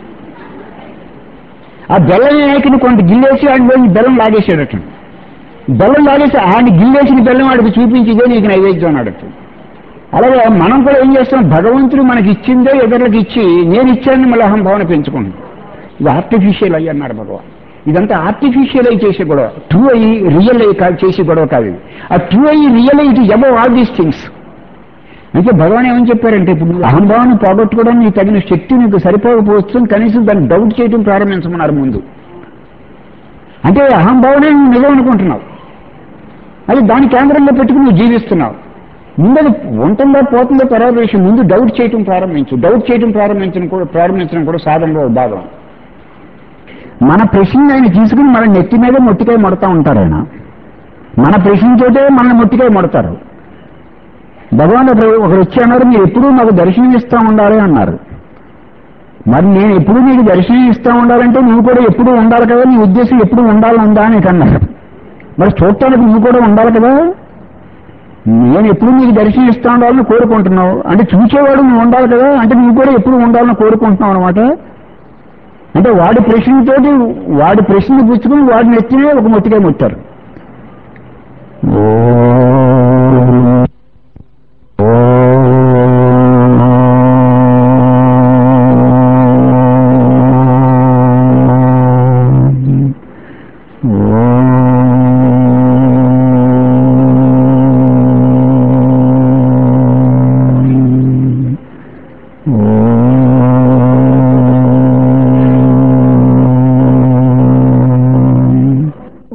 ఆ బెల్లం వినాయకుని కొంత గిల్లేసి వాడిలో బెల్లం లాగేశాడట బెల్లం లాగేసి ఆయన గిల్లేసిన బెల్లం వాడికి చూపించిదే నీకు నైవేద్యం అన్నాడట అలాగే మనం కూడా ఏం చేస్తాం భగవంతుడు మనకి ఇచ్చిందే ఇతరులకు ఇచ్చి నేను ఇచ్చానని మళ్ళీ అహంభావన పెంచుకుంటాం ఇది ఆర్టిఫిషియల్ అయ్యి అన్నాడు భగవాన్ ఇదంతా ఆర్టిఫిషియల్ అయి చేసే గొడవ ట్రూ అయ్యి రియల్ అయ్యి కాదు చేసే గొడవ కాదు ఇది. ఆ ట్రూ అయ్యి రియల్ అయ్యి it above all these things అంటే భగవాన్ ఏమని చెప్పారంటే ఇప్పుడు నువ్వు అహంభావాన్ని పోగొట్టుకోవడం నీకు తగిన శక్తి నీకు సరిపోకపోవచ్చు కనీసం దాన్ని డౌట్ చేయడం ప్రారంభించమన్నారు ముందు అంటే అహంభావనే నువ్వు నిజం అనుకుంటున్నావు అది దాని కేంద్రంలో పెట్టుకుని నువ్వు జీవిస్తున్నావు ముందు అది ఉంటుందో పోతుందో తర్వాత విషయం ముందు డౌట్ చేయటం ప్రారంభించు డౌట్ చేయటం ప్రారంభించడం కూడా ప్రారంభించడం కూడా సాధనలో ఒక భాగం మన ప్రశ్న ఆయన తీసుకుని మన నెత్తి మీద మొట్టికాయ మొడతా ఉంటారు ఆయన మన ప్రశ్నతోటే మన మొట్టికాయ మొడతారు భగవాన్ ఒకరు ఒకరు వచ్చి అన్నారు మీరు ఎప్పుడూ నాకు దర్శనం ఇస్తా ఉండాలి అన్నారు మరి నేను ఎప్పుడు నీకు దర్శనం ఇస్తా ఉండాలంటే నువ్వు కూడా ఎప్పుడు ఉండాలి కదా నీ ఉద్దేశం ఎప్పుడు ఉండాలి ఉందా అని అన్నారు మరి చూడటానికి నువ్వు కూడా ఉండాలి కదా నేను ఎప్పుడు నీకు దర్శనం ఇస్తా ఉండాలని కోరుకుంటున్నావు అంటే చూసేవాడు నువ్వు ఉండాలి కదా అంటే నువ్వు కూడా ఎప్పుడు ఉండాలని కోరుకుంటున్నావు అనమాట అంటే వాడి ప్రశ్నతోటి వాడి ప్రశ్న పుచ్చుకుని వాడిని ఎత్తినే ఒక మొట్టిగా ముట్టారు ఓ